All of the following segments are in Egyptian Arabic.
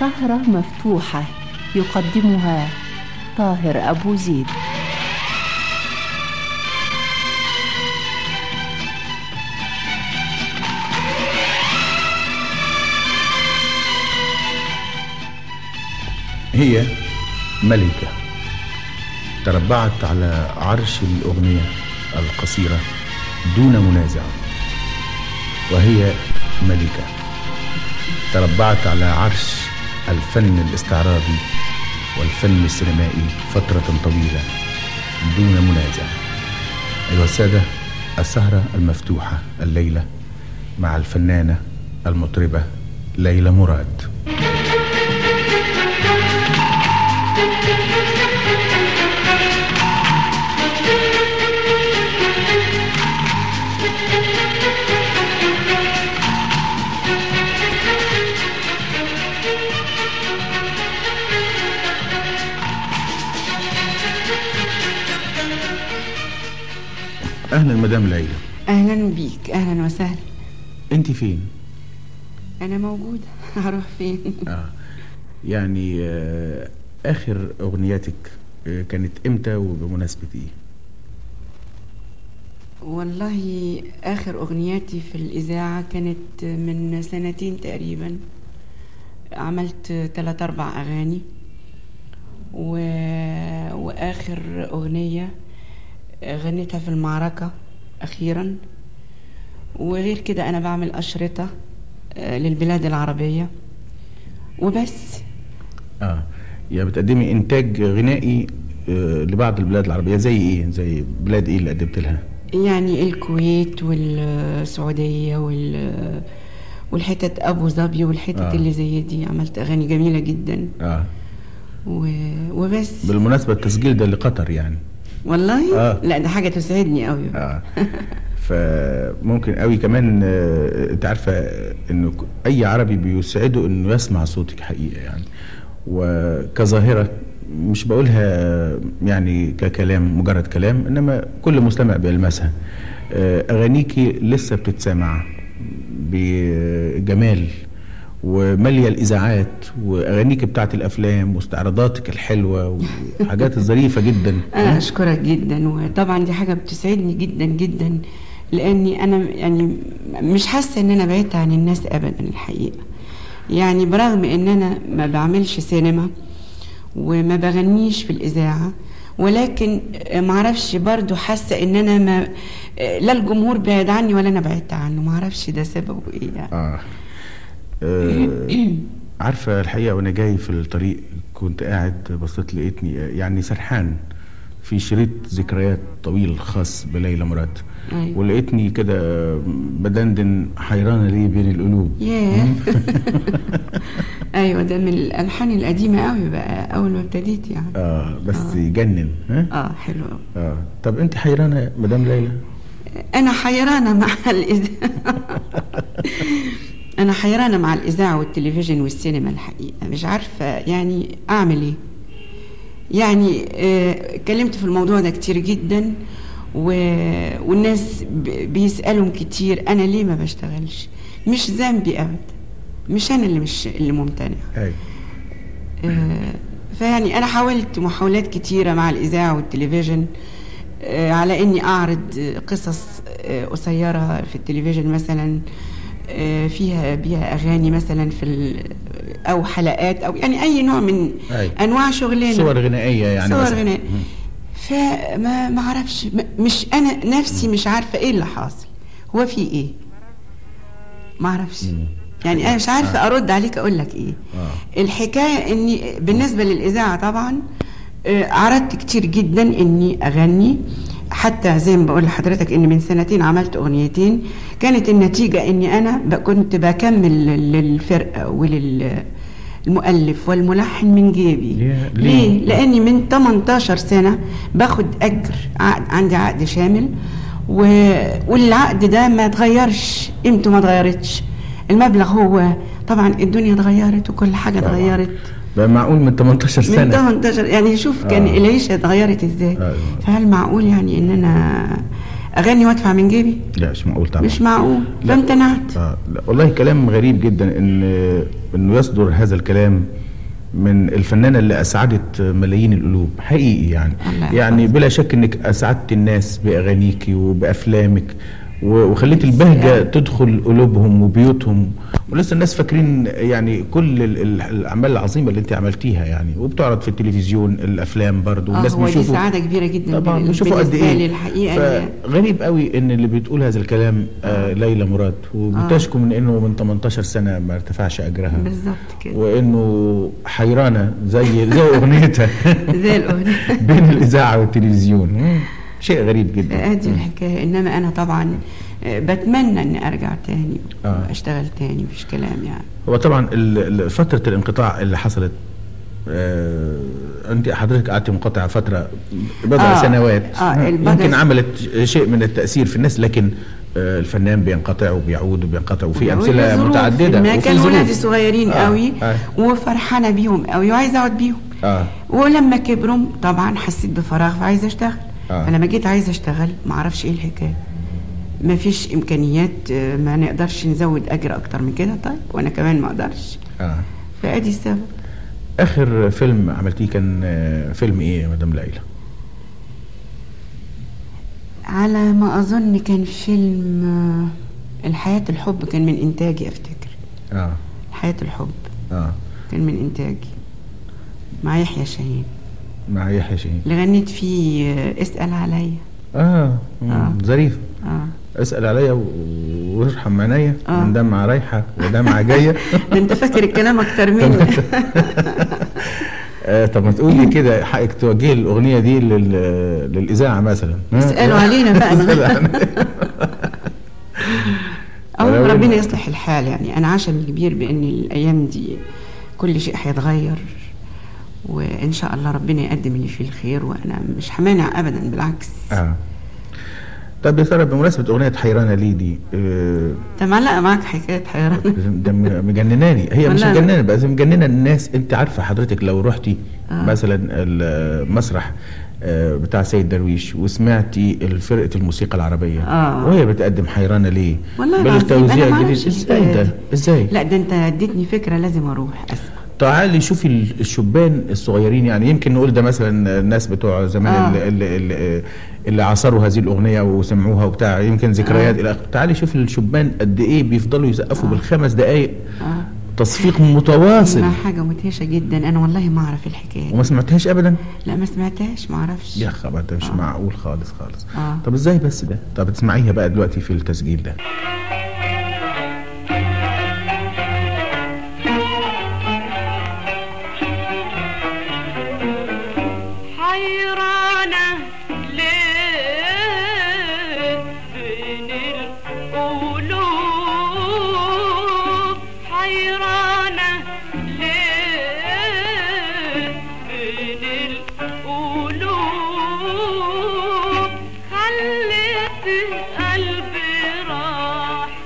سهرة مفتوحة يقدمها طاهر أبو زيد هي ملكة تربعت على عرش الأغنية القصيرة دون منازع وهي ملكة تربعت على عرش الفن الاستعراضي والفن السينمائي فترة طويلة دون منازع أيها السادة السهرة المفتوحة الليلة مع الفنانة المطربة ليلى مراد اهلا مدام ليلى اهلا بيك اهلا وسهلا انت فين انا موجوده هروح فين اه يعني آه اخر اغنياتك آه كانت امتى وبمناسبه ايه والله اخر اغنياتي في الاذاعه كانت من سنتين تقريبا عملت ثلاث اربع اغاني و... واخر اغنيه غنيتها في المعركة أخيرا وغير كده أنا بعمل أشرطة للبلاد العربية وبس اه يا بتقدمي انتاج غنائي آه لبعض البلاد العربيه زي ايه زي بلاد ايه اللي قدمت لها يعني الكويت والسعودية وال والحتت أبو ظبي والحتت آه. آه. اللي زي دي عملت أغاني جميلة جدا اه و... وبس بالمناسبه التسجيل ده لقطر يعني والله آه. لا ده حاجة تسعدني قوي اه فممكن قوي كمان آه، انت عارفه انه ك- اي عربي بيسعده انه يسمع صوتك حقيقه يعني وكظاهره مش بقولها آه، يعني ككلام مجرد كلام انما كل مستمع بيلمسها آه، اغانيكي لسه بتتسمع بجمال وماليه الاذاعات واغانيك بتاعت الافلام واستعراضاتك الحلوه وحاجات الظريفه جدا أنا أشكرك جدا وطبعا دي حاجة بتسعدني جدا جدا لأني أنا يعني مش حاسة إن أنا بعدت عن الناس أبدا الحقيقة يعني برغم إن أنا ما بعملش سينما وما بغنيش في الإذاعة ولكن معرفش برضو حاسة إن أنا ما لا الجمهور بعد عني ولا أنا بعدت عنه معرفش ده سببه إيه يعني آه. آه عارفة الحقيقة وأنا جاي في الطريق كنت قاعد بصيت لقيتني يعني سرحان في شريط ذكريات طويل خاص بليلى مراد أيوة. ولقيتني كده بدندن حيرانة ليه بين القلوب ياه ايوه ده من الالحان القديمه قوي بقى اول ما ابتديت يعني اه بس يجنن ها اه حلو أوي. اه طب انت حيرانة يا مدام ليلى انا حيرانه مع الاذاعه انا حيرانه مع الاذاعه والتلفزيون والسينما الحقيقه مش عارفه يعني اعمل ايه يعني آه، اتكلمت في الموضوع ده كتير جدا و... والناس ب... بيسالهم كتير انا ليه ما بشتغلش مش ذنبي ابدا مش انا اللي مش اللي ممتنع ايوه آه، فيعني انا حاولت محاولات كتيره مع الاذاعه والتلفزيون آه، على اني اعرض آه، قصص آه، قصيره في التلفزيون مثلا آه، فيها بيها اغاني مثلا في ال- او حلقات او يعني اي نوع من أيوة. انواع شغلنا صور غنائية يعني صور مثلاً. غنائية مم. فما ما اعرفش م- مش انا نفسي مش عارفه ايه اللي حاصل هو في ايه ما اعرفش يعني انا مش عارفه ارد عليك اقول لك ايه آه. الحكايه اني بالنسبه للاذاعه طبعا آه، عرضت كتير جدا اني اغني حتى زي ما بقول لحضرتك ان من سنتين عملت اغنيتين كانت النتيجه اني انا ب- كنت بكمل لل- للفرقه وللمؤلف والملحن من جيبي ليه- ليه؟ ليه لاني من 18 سنه باخد اجر عقد عندي عقد شامل و... والعقد ده ما اتغيرش قيمته ما اتغيرتش المبلغ هو طبعا الدنيا اتغيرت وكل حاجه طبعاً. اتغيرت بقى معقول من 18 من سنة 18 يعني شوف كان آه. العيشه اتغيرت ازاي أيوة. فهل معقول يعني ان انا اغني وادفع من جيبي لا مش معقول طبعا مش معقول لا. فامتنعت آه لا والله كلام غريب جدا ان انه يصدر هذا الكلام من الفنانه اللي اسعدت ملايين القلوب حقيقي يعني الله يعني يحفظك. بلا شك انك اسعدت الناس باغانيكي وبافلامك و- وخليت البهجه تدخل قلوبهم وبيوتهم ولسه الناس فاكرين يعني كل ال- ال- الاعمال العظيمه اللي انت عملتيها يعني وبتعرض في التلفزيون الافلام برضو اه والناس هو دي بيشوفوا سعاده كبيره جدا طبعا بال- بيشوفوا قد بالنسبه لي ايه الحقيقه إن- فغريب قوي ان اللي بتقول هذا الكلام آه ليلى مراد وبتشكو من انه من 18 سنه ما ارتفعش اجرها بالظبط كده وانه حيرانه زي زي اغنيتها زي الاغنيه بين الاذاعه والتلفزيون مم. شيء غريب جدا ادي الحكايه انما انا طبعا آه، بتمنى اني ارجع تاني آه. اشتغل تاني مفيش كلام يعني هو طبعا ال- ال- فتره الانقطاع اللي حصلت آه انت حضرتك قعدت منقطعه فتره بضع آه، سنوات آه، البضع يمكن س- عملت شيء من التاثير في الناس لكن آه الفنان بينقطع وبيعود وبينقطع وفي وفي امثله ظروف. متعدده ما وفي كان ظروف. ولادي صغيرين آه، قوي آه. وفرحانه بيهم قوي وعايزه اقعد بيهم اه ولما كبروا طبعا حسيت بفراغ فعايزه اشتغل آه. فلما جيت عايزه اشتغل ما اعرفش ايه الحكايه ما فيش امكانيات آه، ما نقدرش نزود اجر اكتر من كده طيب وانا كمان ما اقدرش اه فادي السبب اخر فيلم عملتيه كان آه، فيلم ايه يا مدام ليلى على ما اظن كان فيلم آه، الحياه الحب كان من انتاجي افتكر اه حياه الحب اه كان من انتاجي مع يحيى شاهين مع يحيى شاهين اللي غنيت فيه آه، اسال عليا اه, مم. آه. ظريف اه اسال عليا و- وارحم عينيا آه. من دمعه رايحه ودمعه جايه ده انت فاكر الكلام اكتر مني آه طب ما تقولي كده حقك توجهي الاغنيه دي لل... للاذاعه مثلا ها؟ اسالوا علينا بقى اسألوا علينا. أو ولو ربنا إن- يصلح الحال يعني أنا عشم كبير بأن الأيام دي كل شيء هيتغير وإن شاء الله ربنا يقدم اللي فيه الخير وأنا مش همانع أبدا بالعكس اه طب يا ترى بمناسبه اغنيه حيرانه لي دي آه أنت معلقة معاك حكاية حيران ده م- مجنناني هي مش والله. مجننه بس مجننه الناس انت عارفه حضرتك لو رحتي آه. مثلا المسرح آه، بتاع سيد درويش وسمعتي فرقه الموسيقى العربيه آه. وهي بتقدم حيرانه ليه والله العظيم بالتوزيع أنا الجديد معرفش ازاي الحكاية ده دي. ازاي لا ده أنت اديتني فكرة لازم أروح أسمع تعالي شوفي ال- الشبان الصغيرين يعني يمكن نقول ده مثلا الناس بتوع زمان آه. اللي, اللي, اللي, اللي عاصروا هذه الاغنيه وسمعوها وبتاع يمكن ذكريات الى اخره تعالي شوفي الشبان قد ايه بيفضلوا يسقفوا بالخمس دقائق آه. تصفيق متواصل ما حاجة مدهشة جدا أنا والله ما أعرف الحكاية وما سمعتهاش ابدا لا ما سمعتهاش ما أعرفش يا خبر ده مش آه. معقول خالص خالص آه. طب ازاي بس ده طب تسمعيها بقى دلوقتي في التسجيل ده حيرانة ليه بين القلوب حيرانة ليه بين القلوب خليت قلبي راح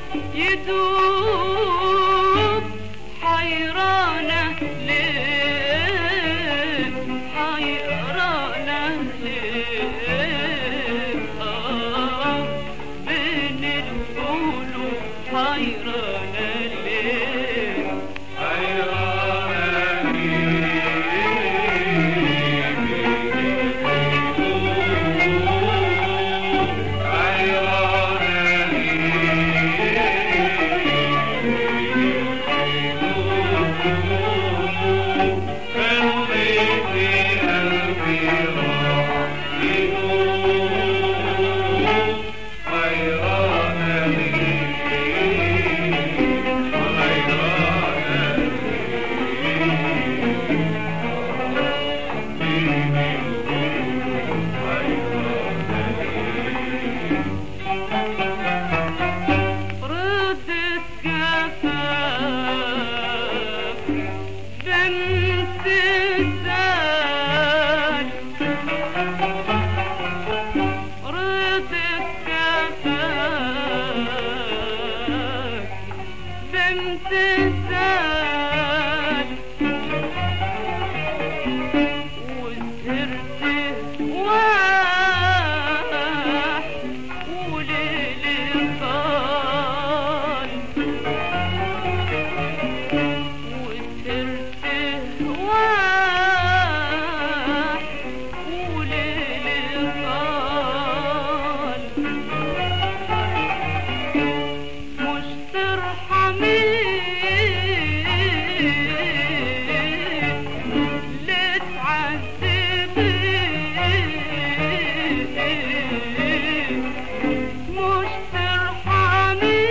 مش ترحمي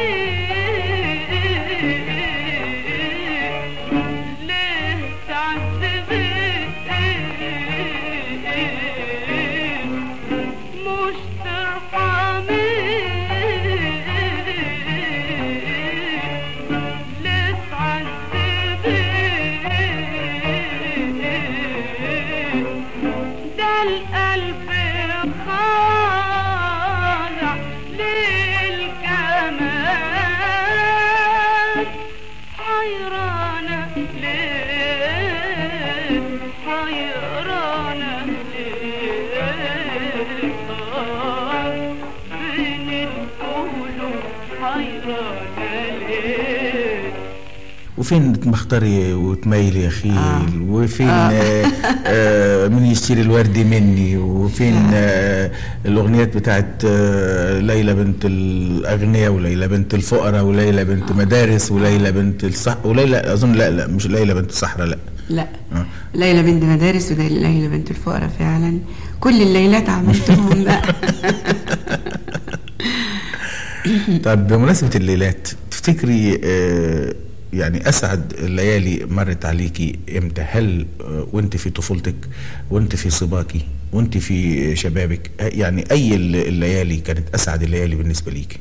ليه تعذبي مش ترحمي ليه تعذبي ده القلب خاضع للكمال حيرانة ليه حيرانة ليه آه، بين القلوب حيرانة ليه وفين تمختاري وتميلي يا خيل آه. وفين آه. آه. آه من يشتري الورد مني وفين آه الاغنيات بتاعت آه ليلى بنت الاغنياء وليلى بنت الفقراء وليلى بنت مدارس وليلى بنت الصح وليلى اظن لا لا مش ليلى بنت الصحراء لا لا آه. ليلى بنت مدارس وده ليلى بنت الفقراء فعلا كل الليلات عملتهم بقى طب بمناسبة الليلات تفتكري آه يعني أسعد الليالي مرت عليكي إمتى هل آه وانت في طفولتك وانت في صباكي وانت في شبابك آه، يعني أي الل- الليالي كانت أسعد الليالي بالنسبة ليكي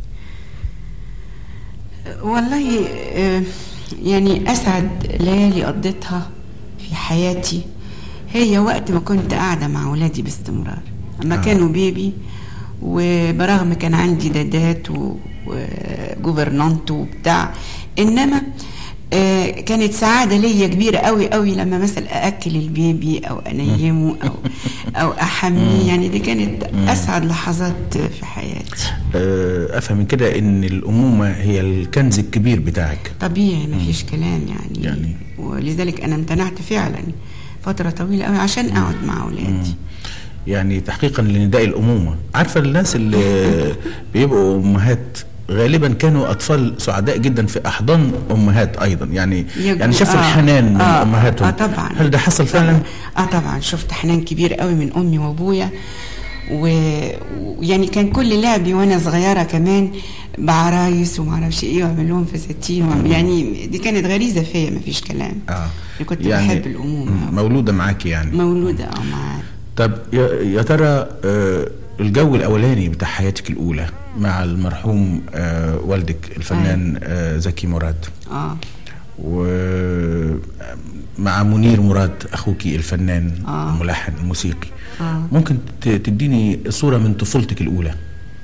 والله آه، يعني أسعد ليالي قضيتها في حياتي هي وقت ما كنت قاعدة مع ولادي باستمرار أما آه. آه. كانوا بيبي وبرغم كان عندي دادات و- وجوفرنانت وبتاع إنما آه، كانت سعادة ليا كبيرة قوي قوي لما مثلا أأكل البيبي أو أنيمه أو أو أحميه يعني دي كانت أسعد لحظات في حياتي آه أفهم من كده إن الأمومة هي الكنز الكبير بتاعك طبيعي ما فيش كلام يعني, يعني. ولذلك انا امتنعت فعلا فتره طويله قوي عشان اقعد مع اولادي يعني تحقيقا لنداء الأمومة عارفة الناس اللي بيبقوا أمهات غالبا كانوا أطفال سعداء جدا في أحضان أمهات أيضا يعني يجو- يعني شافوا آه، الحنان من آه، أمهاتهم اه طبعا هل ده حصل فعلا؟ اه طبعا شفت حنان كبير قوي من امي وابويا و- ويعني كان كل لعبي وانا صغيره كمان بعرايس وما اعرفش ايه واعمل لهم فساتين وأعمل- يعني دي كانت غريزه فيا ما فيش كلام اه كنت بحب الامومه م- مولودة معاكي يعني مولوده اه معاه طب يا, يا ترى آه الجو الأولاني بتاع حياتك الأولى مع المرحوم آه والدك الفنان آه زكي مراد اه ومع منير مراد أخوك الفنان آه. الملحن الموسيقي آه. ممكن ت- تديني صورة من طفولتك الأولى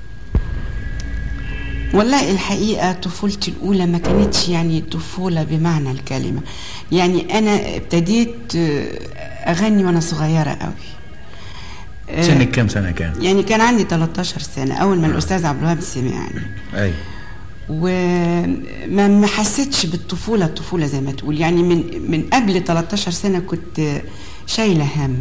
والله الحقيقة طفولتي الأولى ما كانتش يعني طفولة بمعنى الكلمة يعني أنا ابتديت آه، أغني وأنا صغيرة قوي آه، سنك كام سنة كان؟ يعني كان عندي 13 سنة أول ما الأستاذ عبد الوهاب سمعني أي وما ما حسيتش بالطفولة الطفولة زي ما تقول يعني من من قبل 13 سنة كنت شايلة هم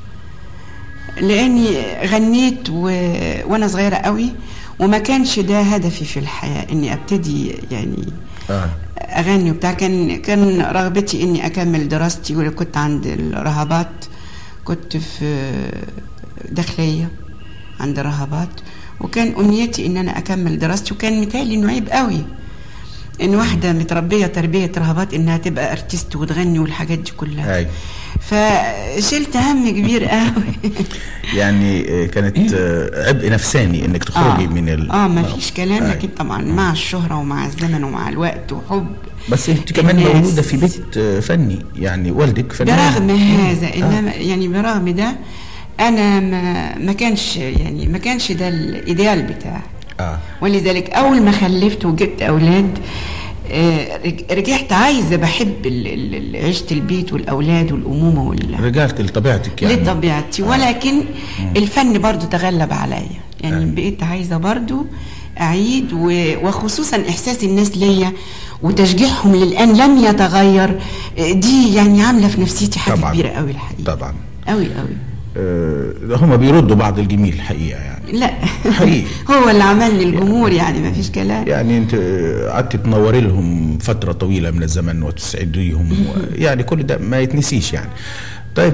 لاني غنيت و... وانا صغيره قوي وما كانش ده هدفي في الحياه اني ابتدي يعني آه. اغني وبتاع كان كان رغبتي اني اكمل دراستي وكنت عند الرهبات كنت في داخليه عند الرهبات وكان امنيتي ان انا اكمل دراستي وكان متهيألي انه عيب قوي ان واحده متربيه تربيه رهبات انها تبقى ارتست وتغني والحاجات دي كلها أي فشلت هم كبير قوي يعني آه، كانت آه، عبء نفساني انك تخرجي من ال اه ما فيش كلام أي. لكن طبعا مع الشهره ومع الزمن ومع الوقت وحب بس انت كمان الناس. مولوده في بيت آه، فني يعني والدك فنان برغم هذا انما يعني برغم ده انا ما ما كانش يعني ما كانش ده الايديال بتاعي اه ولذلك اول ما خلفت وجبت اولاد آه، رج- رجعت عايزه بحب ال- ال- ال- عيشه البيت والاولاد والامومه وال رجعت لطبيعتك يعني لطبيعتي ولكن الفن برضو تغلب عليا يعني أيوة. بقيت عايزه برضو اعيد و- وخصوصا احساس الناس ليا وتشجيعهم للان لم يتغير آه، دي يعني عامله في نفسيتي حاجه طبعاً. كبيره قوي الحقيقه طبعا قوي قوي آه هم بيردوا بعض الجميل الحقيقه يعني لا حقيقي. هو اللي عملني الجمهور يعني ما فيش كلام يعني انت آه، قعدت تنوري لهم فتره طويله من الزمن وتسعديهم و- يعني كل ده ما يتنسيش يعني طيب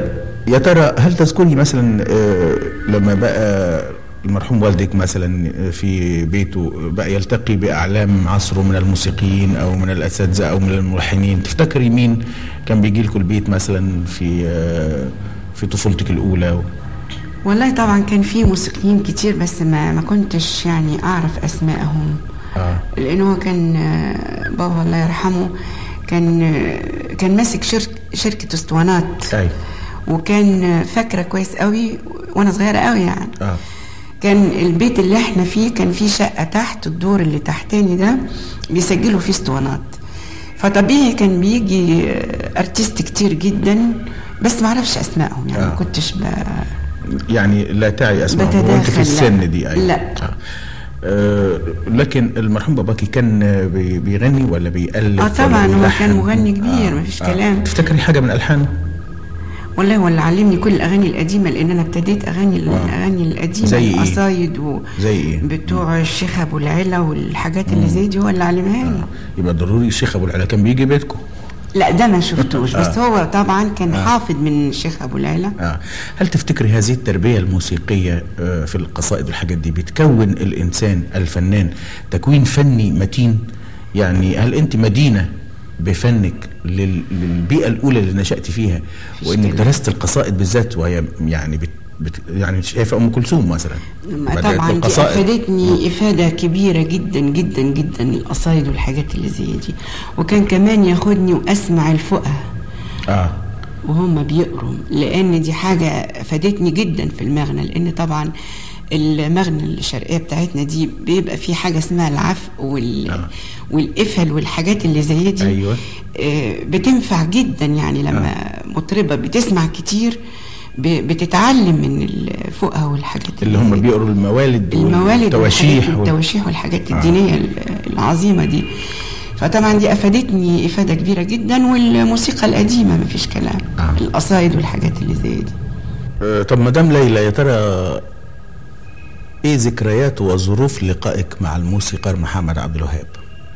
يا ترى هل تذكري مثلا آه، لما بقى المرحوم والدك مثلا في بيته بقى يلتقي بأعلام عصره من الموسيقيين أو من الأساتذة أو من الملحنين تفتكري مين كان بيجي لكم البيت مثلا في آه، في طفولتك الأولى والله طبعا كان في موسيقيين كتير بس ما ما كنتش يعني اعرف اسمائهم آه. لان هو كان آه، بابا الله يرحمه كان آه، كان ماسك شرك شركه اسطوانات أي وكان آه، فاكره كويس قوي وانا صغيره قوي يعني آه. كان البيت اللي احنا فيه كان فيه شقه تحت الدور اللي تحتاني ده بيسجلوا فيه اسطوانات فطبيعي كان بيجي آه، ارتيست كتير جدا بس ما اعرفش اسمائهم يعني آه. ما كنتش ب... يعني لا تعي اسمائهم بتداخل، وانت في لا. السن دي أيوة. لا. آه. آه لكن المرحوم باباكي كان بي- بيغني ولا بيألف اه طبعا ولا هو بيلحن؟ كان مغني كبير مفيش كلام تفتكري حاجة من ألحانه؟ والله هو اللي علمني كل الاغاني القديمه لان انا ابتديت اغاني الاغاني القديمه زي إيه؟ القصايد و... زي إيه؟ بتوع الشيخ ابو العلا والحاجات اللي زي دي هو اللي علمها لي يبقى ضروري الشيخ أبو العلا كان بيجي بيتكم لا ده ما شفتوش بس هو طبعا كان حافظ من الشيخ ابو العلا آه. هل تفتكري هذه التربية الموسيقية آه، في القصائد والحاجات دي بتكون الإنسان الفنان تكوين فني متين يعني هل أنت مدينة بفنك لل- للبيئة الأولى اللي نشأت فيها وإنك درست القصائد بالذات وهي يعني بت بت يعني شايفة أم كلثوم مثلا بدأت طبعا دي بالقصائد. افادتني افاده كبيره جدا جدا جدا القصايد والحاجات اللي زي دي وكان كمان ياخدني واسمع الفقه آه وهم بيقروا لان دي حاجه فادتني جدا في المغنى لان طبعا المغنى الشرقيه بتاعتنا دي بيبقى في حاجه اسمها العفق وال آه. والقفل والحاجات اللي زي دي أيوة. آه، بتنفع جدا يعني لما مطربه بتسمع كتير ب- بتتعلم من الفقه والحاجات اللي هم بيقروا الموالد الموالد والتواشيح والحاجات- وال- والتواشيح والحاجات الدينيه ال- العظيمه دي فطبعا دي افادتني افاده كبيره جدا والموسيقى القديمه مفيش كلام آه. القصايد والحاجات اللي زي دي آه، طب مدام ليلى يا ترى ايه ذكريات وظروف لقائك مع الموسيقار محمد عبد الوهاب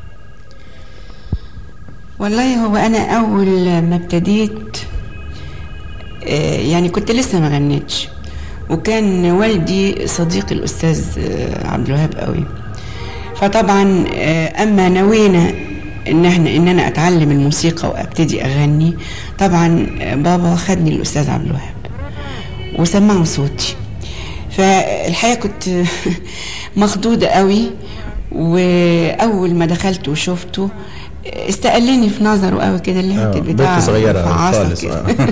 والله هو انا اول ما ابتديت آه، يعني كنت لسه ما غنيتش وكان والدي صديق الاستاذ آه، عبد الوهاب قوي فطبعا آه، اما نوينا ان احنا ان انا اتعلم الموسيقى وابتدي اغني طبعا آه، بابا خدني الاستاذ عبد الوهاب وسمعوا صوتي فالحقيقه كنت مخضوضه قوي واول ما دخلت وشفته استقلني في نظره قوي كده اللي آه، هي بنت بتاع صغيرة فعاصة خالص كده. آه.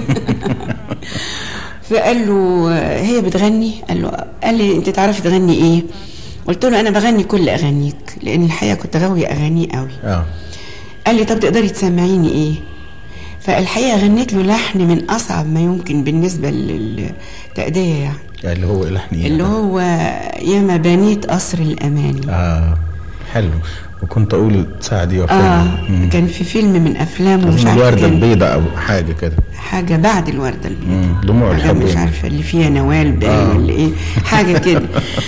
فقال له هي بتغني قال له قال لي انت تعرفي تغني ايه قلت له انا بغني كل اغانيك لان الحقيقه كنت غاويه اغانيه قوي اه قال لي طب تقدري تسمعيني ايه فالحقيقه غنيت له لحن من اصعب ما يمكن بالنسبه للتأدية يعني اللي هو لحن ايه اللي هو ياما بنيت قصر الاماني اه حلو وكنت اقول سعدي وفاء اه كان في فيلم من افلامه مش أظن عارفه الوردة كان البيضاء او حاجة كده حاجه بعد الورده البيضاء مم، دموع حاجة الحب مش يعني. عارفه اللي فيها نوال باين آه. ولا ايه حاجه كده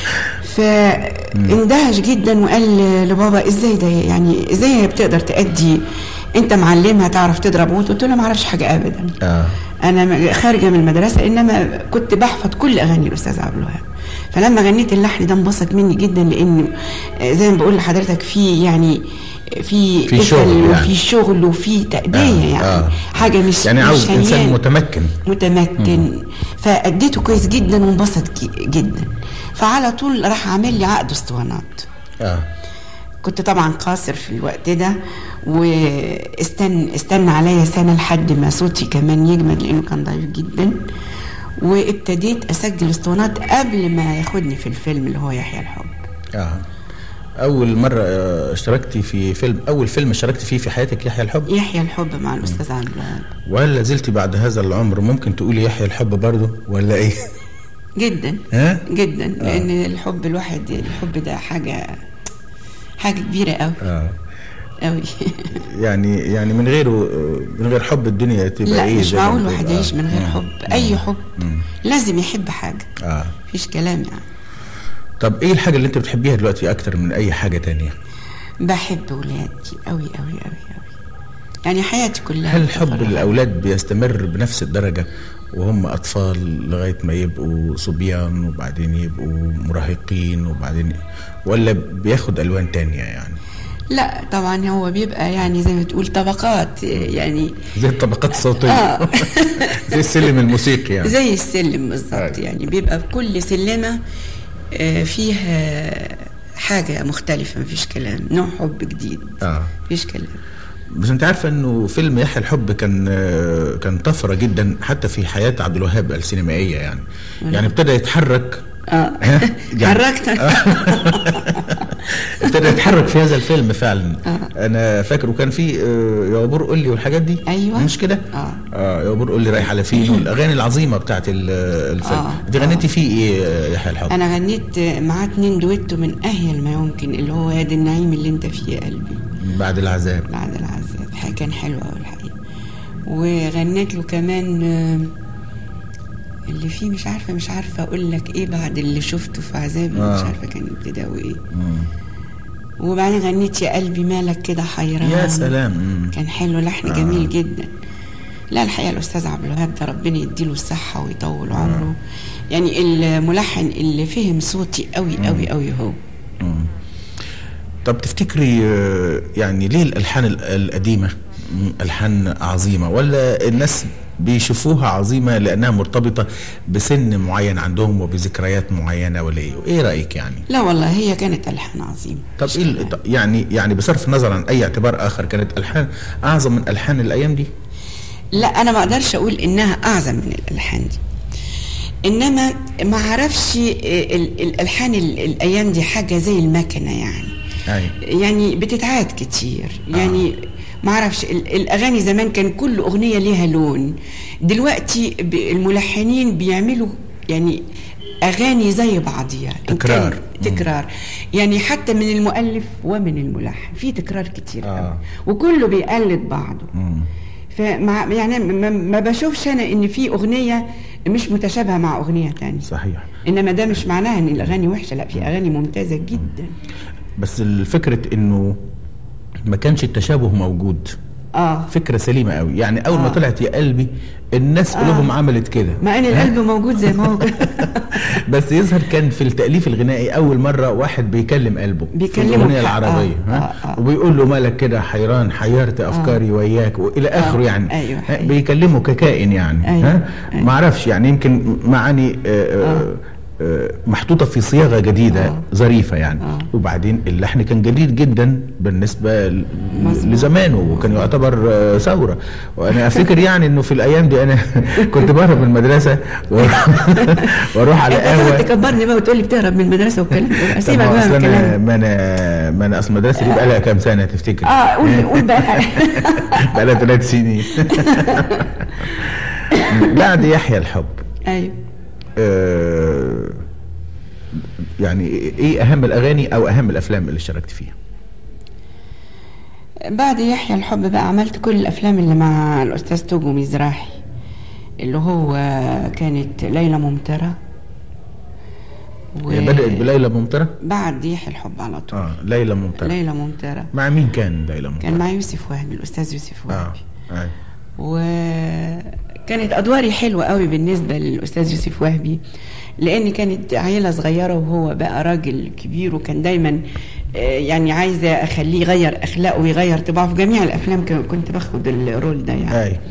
فاندهش جدا وقال لبابا ازاي ده يعني ازاي هي بتقدر تأدي انت معلمها تعرف تضرب موت قلت له ما اعرفش حاجه ابدا اه انا م- خارجه من المدرسه انما كنت بحفظ كل اغاني الاستاذ عبد الوهاب فلما غنيت اللحن ده انبسط مني جدا لانه آه، زي ما بقول لحضرتك في يعني في في قفل شغل يعني. وفي شغل وفي تأدية آه، يعني آه. حاجه مش يعني مش عاوز انسان هيان. متمكن متمكن فأديته كويس جدا وانبسط ك- جدا فعلى طول راح عامل لي عقد اسطوانات اه كنت طبعا قاصر في الوقت ده واستنى استنى عليا سنه لحد ما صوتي كمان يجمد لانه كان ضعيف جدا وابتديت اسجل اسطوانات قبل ما ياخدني في الفيلم اللي هو يحيى الحب اه اول مرة آه، اشتركتي في فيلم اول فيلم اشتركتي فيه في حياتك يحيى الحب يحيى الحب مع الاستاذ عبد الوهاب وهل لازلت بعد هذا العمر ممكن تقولي يحيى الحب برضه ولا ايه جدا ها؟ جدا لان الحب الواحد الحب ده حاجه حاجه كبيره قوي اه قوي يعني يعني من غيره من غير حب الدنيا تبقى لا ايه مش زي ما معقول بنقول؟ واحد آه. يعيش من غير مم. حب اي حب لازم يحب حاجه اه مفيش كلام يعني طب ايه الحاجة اللي انت بتحبيها دلوقتي اكتر من اي حاجة تانية بحب ولادي قوي قوي قوي قوي يعني حياتي كلها هل بتفرغ حب الاولاد بيستمر بنفس الدرجة وهم اطفال لغايه ما يبقوا صبيان وبعدين يبقوا مراهقين وبعدين ولا بياخد الوان تانية يعني لا طبعا هو بيبقى يعني زي ما تقول طبقات يعني زي الطبقات الصوتيه آه. زي السلم الموسيقي يعني زي السلم بالظبط أيوة. يعني بيبقى في كل سلمة آه، فيها حاجة مختلفة مفيش كلام نوع حب جديد اه مفيش كلام بس انت عارفه انه فيلم يحيى الحب كان آه، كان طفره جدا حتى في حياه عبد الوهاب السينمائيه يعني يعني ابتدى يتحرك اه ها؟ يعني- حركت ابتدى يتحرك في هذا الفيلم فعلا انا فاكر وكان في آه، يا بور قول لي والحاجات دي أيوة. مش كده آه. اه يا بور قول لي رايح على فين والاغاني العظيمه بتاعت ال- الفيلم آه. انت غنيتي فيه ايه آه، يحيى الحب انا غنيت معاه اتنين دويتو من اهيل ما يمكن اللي هو يا دي النعيم اللي انت فيه يا قلبي بعد العذاب بعد العذاب ح- كان حلو قوي الحقيقه وغنيت له كمان آه، اللي فيه مش عارفه مش عارفه اقول لك ايه بعد اللي شفته في عذابي آه. مش عارفه كان ابتداء ايه مم. وبعدين غنيت يا قلبي مالك كده حيران يا سلام مم. كان حلو لحن جميل جدا لا الحقيقه الاستاذ عبد الوهاب ده ربنا يديله الصحه ويطول عمره يعني الملحن اللي فهم صوتي قوي قوي قوي هو مم. طب تفتكري آه، يعني ليه الالحان ال- القديمه مم، الحان عظيمه ولا الناس بيشوفوها عظيمه لانها مرتبطه بسن معين عندهم وبذكريات معينه ولا ايه ايه رايك يعني لا والله هي كانت الحان عظيمه طب ايه ال- طب يعني يعني بصرف النظر عن اي اعتبار اخر كانت الحان اعظم من الحان الايام دي لا انا ما اقدرش اقول انها اعظم من الالحان دي انما ما اعرفش ال- ال- الالحان ال- الايام دي حاجه زي المكنه يعني اي يعني بتتعاد كتير يعني ما اعرفش ال- الاغاني زمان كان كل اغنيه ليها لون دلوقتي ب- الملحنين بيعملوا يعني اغاني زي بعضيها إن كان تكرار. تكرار يعني حتى من المؤلف ومن الملحن في تكرار كتير آه. قوي وكله بيقلد بعضه مم. فمع يعني ما, ما بشوفش انا ان في اغنيه مش متشابهه مع اغنيه تانية صحيح انما ده مش معناها ان الاغاني وحشه لا في اغاني ممتازه جدا بس الفكره انه ما كانش التشابه موجود اه فكره سليمه قوي يعني اول ما آه. طلعت يا قلبي الناس قلوبهم عملت كده مع ان القلب موجود زي ما هو بس يظهر كان في التأليف الغنائي أول مرة واحد بيكلم قلبه بيكلمه في الأغنية بحق، العربية آه، ها؟ آه، آه. وبيقول له مالك كده حيران حيرت أفكاري وياك وإلى آخره يعني أيوة، ها؟ حقيقي. بيكلمه ككائن يعني أيوة، ها أيوة. معرفش يعني يمكن معاني آه، آه، آه، محطوطة في صياغة جديدة آه. ظريفة يعني آه. وبعدين اللحن كان جديد جدا بالنسبة ل- مظبوط. لزمانه وكان يعتبر آه، ثورة وأنا أفتكر يعني إنه في الأيام دي أنا كنت بهرب من المدرسة وأروح وأروح على انت قهوة تقعد تكبرني بقى وتقول لي بتهرب من المدرسه والكلام ده طب سيبك ما بقى اصل من انا الكلام ما انا ما انا اصل المدرسه دي بقى لها كام سنه تفتكر؟ اه قول قول بقى بقى لها ثلاث سنين بعد يحيى الحب ايوه آه، يعني ايه اهم الاغاني او اهم الافلام اللي اشتركت فيها؟ بعد يحيى الحب بقى عملت كل الافلام اللي مع الاستاذ توجو مزراحي اللي هو كانت ليلى ممطره و... هي بدات بليلى ممطره؟ بعد يحيى الحب على طول اه ليلى ممطره ليلى ممطره مع مين كان ليلى ممطره؟ كان مع يوسف وهبي الاستاذ يوسف اه وهبي آه. وكانت ادواري حلوه قوي بالنسبه للاستاذ يوسف وهبي لان كانت عيله صغيره وهو بقى راجل كبير وكان دايما آه، يعني عايزه اخليه يغير اخلاقه ويغير طباعه في جميع الافلام ك- كنت باخد الرول ده يعني اي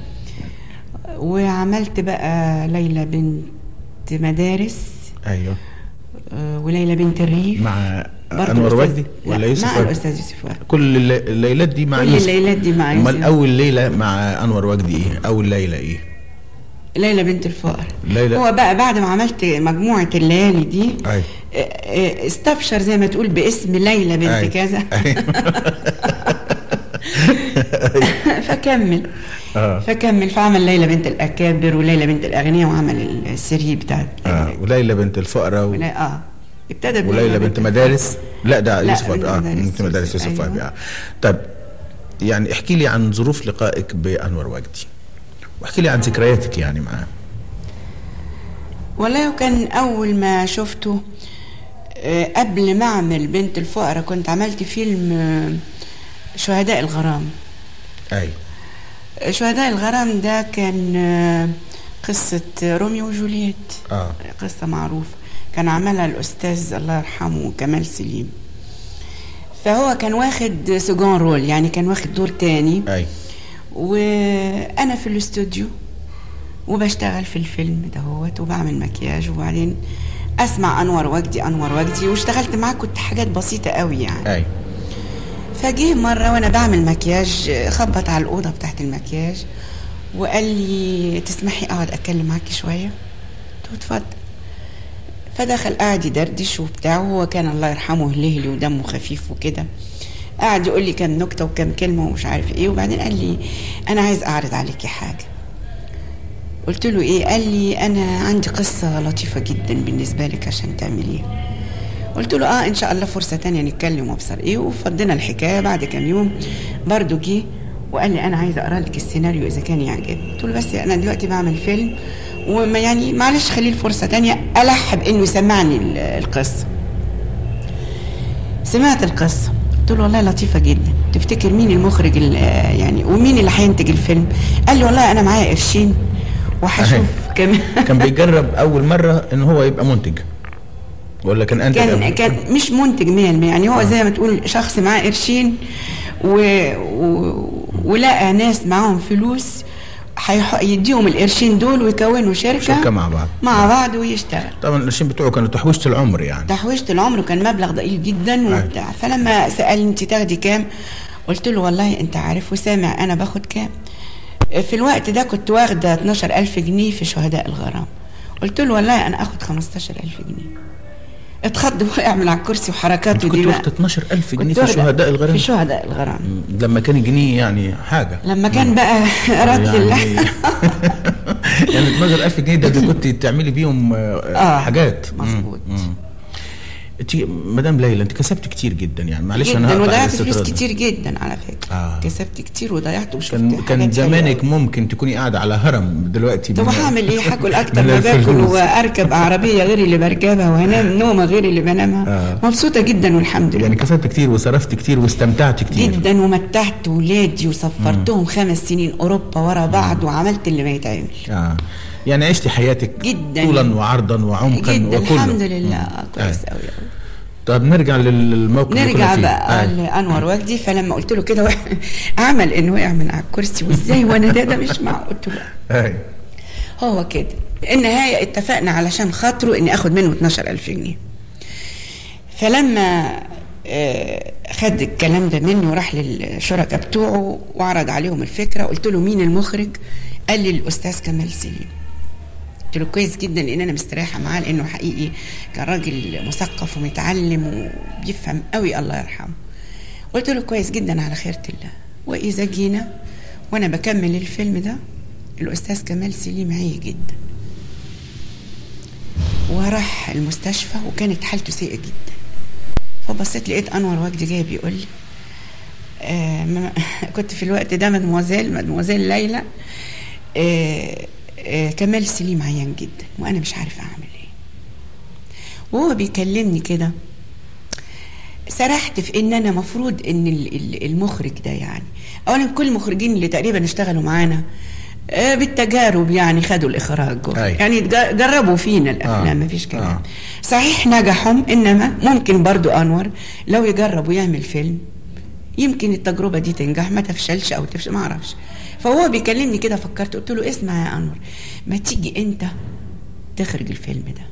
وعملت بقى ليلى بنت مدارس ايوه آه، وليلى بنت الريف مع برضه انور الأستاذ- وجدي ولا لا، يوسف مع وجدي؟ الاستاذ يوسف وهبي كل الل- الليلات دي مع كل يوسف الليلات دي مع امال يوسف. اول ليله مع انور وجدي ايه؟ اول ليله ايه؟ ليلى بنت الفقر ليلى- هو بقى بعد ما عملت مجموعه الليالي دي اي آه، آه، استبشر زي ما تقول باسم ليلى بنت أي. كذا أي. فكمل اه فكمل فعمل ليلى بنت الاكابر وليلى بنت الاغنياء وعمل السيري بتاع اه وليلى بنت الفقراء و... ولا اه ابتدى وليلى بنت مدارس لا ده لا، يوسف بنت وهبي اه مدارس بنت مدارس يوسف، يوسف أيوة. وهبي اه طيب يعني احكي لي عن ظروف لقائك بانور وجدي واحكي لي عن ذكرياتك يعني معاه والله كان اول ما شفته آه، قبل ما اعمل بنت الفقراء كنت عملت فيلم آه، شهداء الغرام اي شهداء الغرام ده كان آه، قصة روميو وجولييت اه قصة معروفة كان عملها الأستاذ الله يرحمه كمال سليم فهو كان واخد سجون رول يعني كان واخد دور تاني اي وانا في الاستوديو وبشتغل في الفيلم دهوت وبعمل مكياج وبعدين اسمع انور وجدي انور وجدي واشتغلت معاه كنت حاجات بسيطه قوي يعني اي فجه مره وانا بعمل مكياج خبط على الاوضه بتاعت المكياج وقال لي تسمحي اقعد اتكلم معاكي شويه قلت له اتفضل فدخل قاعد يدردش وبتاع وهو كان الله يرحمه هلهلي ودمه خفيف وكده قعد يقول لي كام نكته وكام كلمه ومش عارف ايه وبعدين قال لي انا عايز اعرض عليكي حاجه قلت له ايه قال لي انا عندي قصه لطيفه جدا بالنسبه لك عشان تعمليها قلت له اه ان شاء الله فرصه تانية نتكلم وابصر ايه وفضينا الحكايه بعد كام يوم برضه جه وقال لي انا عايز اقرا لك السيناريو اذا كان يعجبك قلت له بس انا دلوقتي بعمل فيلم وما يعني معلش خليه الفرصه تانية الح بانه يسمعني ال- القصه سمعت القصه قلت له والله لطيفه جدا تفتكر مين المخرج ال- آه يعني ومين اللي هينتج الفيلم قال لي والله انا معايا قرشين وهشوف كمان كان بيجرب اول مره ان هو يبقى منتج ولا كان انتج كان قبل؟ كان مش منتج 100% يعني هو زي ما تقول شخص معاه قرشين و... و... ولقى ناس معاهم فلوس هيح... يديهم القرشين دول ويكونوا شركه شركة مع بعض. مع بعض ويشتغل طبعا القرشين بتوعه كانوا تحويشه العمر يعني تحويشة العمر كان مبلغ ضئيل جدا وبتاع فلما سألني انت تاخدي كام قلت له والله انت عارف وسامع انا باخد كام في الوقت ده كنت واخدة 12000 جنيه في شهداء الغرام قلت له والله انا اخد 15000 جنيه اتخض وقع من على الكرسي وحركاته كنت دي واخد بقى 12000 جنيه كنت في واخدة شهداء الغرام في شهداء الغرام لما كان جنيه يعني حاجه لما كان بقى رد يعني الله يعني 12000 جنيه ده اللي كنت تعملي بيهم آه، آه، حاجات مظبوط. مم، مم. انت مدام ليلى انت كسبت كتير جدا يعني معلش انا جدا هقطع وضيعت الاستطراد فلوس ده. كتير جدا على فكرة آه. كسبت كتير وضيعت وشفت كان حاجات كان حلوة زمانك أوي. ممكن تكوني قاعده على هرم دلوقتي طب من- هعمل ايه هاكل اكتر من ما باكل الفلوس. واركب عربيه غير اللي بركبها وهنام نومه غير اللي بنامها آه. مبسوطه جدا والحمد لله يعني كسبت كتير وصرفت كتير واستمتعت كتير جدا ومتعت ولادي وسفرتهم خمس سنين اوروبا ورا بعض وعملت اللي ما يتعمل آه. يعني عشتي حياتك جدا. طولا وعرضا وعمقا جدا وكله الحمد لله آه، كويس آه. قوي قوي طب نرجع للموقف اللي كنا نرجع فيه. بقى آه. لانور وجدي فلما قلت له كده عمل انه وقع من على الكرسي وازاي وانا ده ده مش معقول قلت له آه. هو كده النهاية اتفقنا علشان خاطره اني اخد منه 12000 جنيه فلما آه، خد الكلام ده مني وراح للشركاء بتوعه وعرض عليهم الفكرة قلت له مين المخرج قال لي الاستاذ كمال سليم قلت له كويس جدا لان انا مستريحه معاه لانه حقيقي كان راجل مثقف ومتعلم وبيفهم قوي الله يرحمه قلت له كويس جدا على خيرة الله واذا جينا وانا بكمل الفيلم ده الاستاذ كمال سليم عي جدا وراح المستشفى وكانت حالته سيئه جدا فبصيت لقيت انور وجدي جاي بيقول لي آه ما- كنت في الوقت ده مدموزيل مدموزيل ليلى آه آه كمال سليم عيان جدا وانا مش عارفه اعمل ايه وهو بيكلمني كده سرحت في ان انا مفروض ان ال- ال- المخرج ده يعني اولا كل المخرجين اللي تقريبا اشتغلوا معانا آه، بالتجارب يعني خدوا الاخراج أي. يعني جا- جربوا فينا الافلام آه. مفيش كلام آه. صحيح نجحهم انما ممكن برضو انور لو يجرب ويعمل فيلم يمكن التجربه دي تنجح ما تفشلش او تفشل ما اعرفش فهو بيكلمني كده فكرت قلت له اسمع يا انور ما تيجي انت تخرج الفيلم ده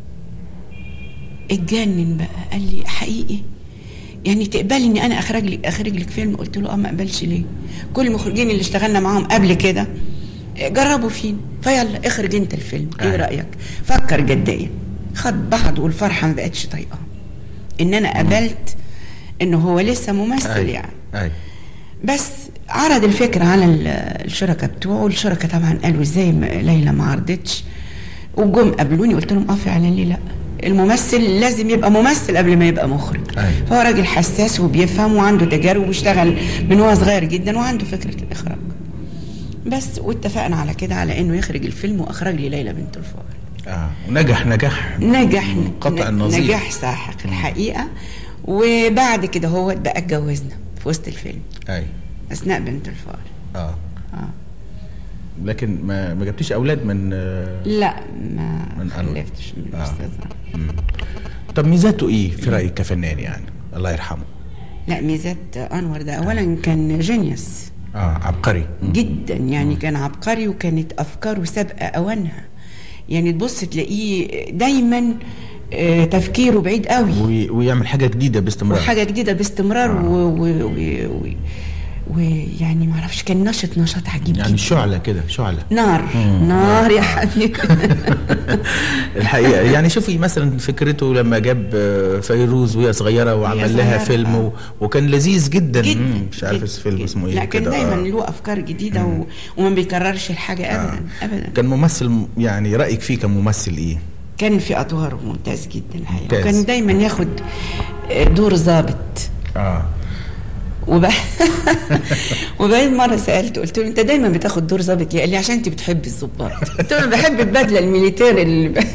اتجنن بقى قال لي حقيقي يعني تقبلي اني انا اخرج لك اخرج لك فيلم قلت له اه ما اقبلش ليه كل المخرجين اللي اشتغلنا معاهم قبل كده جربوا فينا فيلا اخرج انت الفيلم ايه آه. رايك فكر جديا خد بعض والفرحه ما بقتش طايقاه ان انا قبلت انه هو لسه ممثل أي. يعني أي. بس عرض الفكرة على ال- الشركاء بتوعه الشركاء طبعا قالوا ازاي ما- ليلى ما عرضتش وجم قابلوني قلت لهم اه فعلا ليه لا الممثل لازم يبقى ممثل قبل ما يبقى مخرج أيوة. فهو راجل حساس وبيفهم وعنده تجارب واشتغل من هو صغير جدا وعنده فكرة الإخراج بس واتفقنا على كده على انه يخرج الفيلم واخرج لي ليلى بنت الفار آه. ونجح نجاح نجح قطع ن- النظير نجاح ساحق الحقيقة وبعد كده هو بقى اتجوزنا في وسط الفيلم أي. أثناء بنت الفار آه. آه. لكن ما ما جبتيش اولاد من آه، لا ما من أنور. خلفتش من آه. الاستاذ طب ميزاته ايه في رايك كفنان يعني الله يرحمه لا ميزات انور ده اولا كان جينيوس اه عبقري جدا يعني كان عبقري وكانت افكاره سابقه اوانها يعني تبص تلاقيه دايما آه، تفكيره بعيد قوي وي- ويعمل حاجه جديده باستمرار وحاجه جديده باستمرار و- و- و- و- ويعني ما اعرفش كان نشط نشاط عجيب يعني جدا شعله كده شعله نار نار يا حبيبي الحقيقه يعني شوفي مثلا فكرته لما جاب آه، فيروز وهي صغيره وعمل لها صغيرة، فيلم و... وكان لذيذ جدا جدا مم، مش عارف جدا، الفيلم جدا. اسمه ايه لا كان كده، دايما آه. له افكار جديده و... وما بيكررش الحاجه ابدا ابدا كان ممثل م- يعني رايك فيه كممثل ايه كان في ادواره ممتاز جدا الحقيقه ممتاز. وكان دايما ياخد آه، دور ظابط اه وب... وبعدين مره سالته قلت له انت دايما بتاخد دور ظابط ليه؟ قال لي عشان انت بتحبي الظباط قلت له انا بحب البدله الميليتير اللي ب...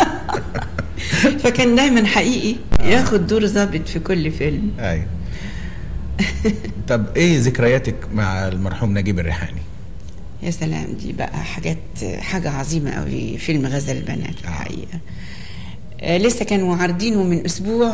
فكان دايما حقيقي ياخد دور ظابط في كل فيلم ايوه طب ايه ذكرياتك مع المرحوم نجيب الريحاني يا سلام دي بقى حاجات حاجه عظيمه قوي فيلم غزل البنات الحقيقه آه لسه كانوا عارضينه من اسبوع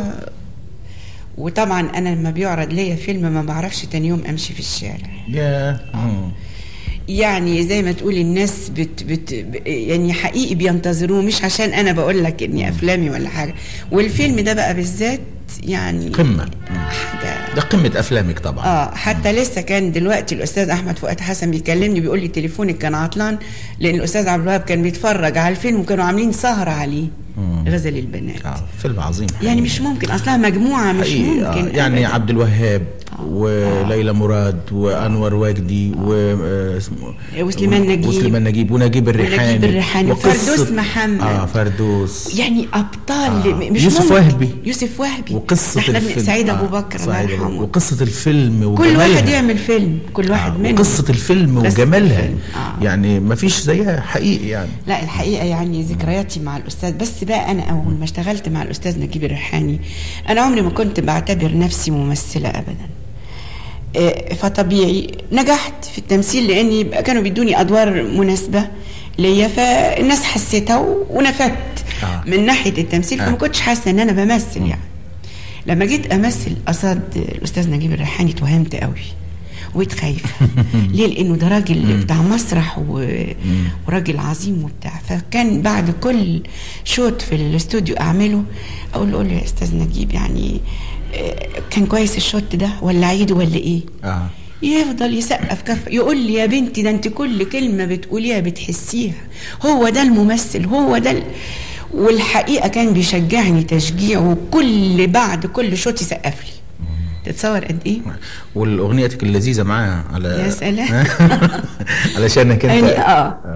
وطبعا انا لما بيعرض ليا فيلم ما بعرفش تاني يوم امشي في الشارع يا مم. يعني زي ما تقول الناس بت بت ب- يعني حقيقي بينتظروه مش عشان انا بقول لك اني افلامي ولا حاجه والفيلم ده بقى بالذات يعني قمة. حاجه ده قمه افلامك طبعا اه حتى لسه كان دلوقتي الاستاذ احمد فؤاد حسن بيكلمني بيقول لي تليفونك كان عطلان لان الاستاذ عبد الوهاب كان بيتفرج على الفيلم وكانوا عاملين سهره عليه غزل البنات اه فيلم عظيم يعني مش ممكن اصلها مجموعه مش حقيقي آه، ممكن يعني أبداً. عبد الوهاب وليلى مراد وانور وجدي و آه، اسمه وسليمان نجيب. وسليمان نجيب ونجيب الريحاني ونجيب الريحاني وقصة- وفردوس محمد. اه فردوس يعني ابطال آه. مش يوسف ممكن. وهبي. يوسف وهبي وقصة احنا بن- الفيلم سعيد آه، ابو بكر الله سعيد أبو- يرحمه وقصة الفيلم كل وجمالها واحد يعمل فيلم كل واحد آه، منهم وقصة الفيلم قصة وجمالها الفيلم، آه. يعني ما فيش زيها حقيقي يعني لا الحقيقه يعني ذكرياتي مع الاستاذ بس بقى انا اول ما اشتغلت مع الاستاذ نجيب الريحاني انا عمري ما كنت بعتبر نفسي ممثله ابدا آه، فطبيعي نجحت في التمثيل لاني كانوا بيدوني ادوار مناسبه ليا فالناس حسيتها و- ونفدت آه. من ناحيه التمثيل آه. فما كنتش حاسه ان انا بمثل يعني لما جيت امثل قصاد الاستاذ نجيب الريحاني اتوهمت قوي وبقيت خايفه ليه لانه ده راجل بتاع مسرح و... وراجل عظيم وبتاع فكان بعد كل شوت في الاستوديو اعمله اقول له قول له يا استاذ نجيب يعني آه، كان كويس الشوت ده ولا اعيده ولا ايه اه يفضل يسقف كف يقول لي يا بنتي ده انت كل كلمه بتقوليها بتحسيها هو ده الممثل هو ده ال... والحقيقه كان بيشجعني تشجيع وكل بعد كل شوت يسقف لي تتصور قد ايه والاغنيتك اللذيذه معاه على يا سلام. علشانك انت يعني اه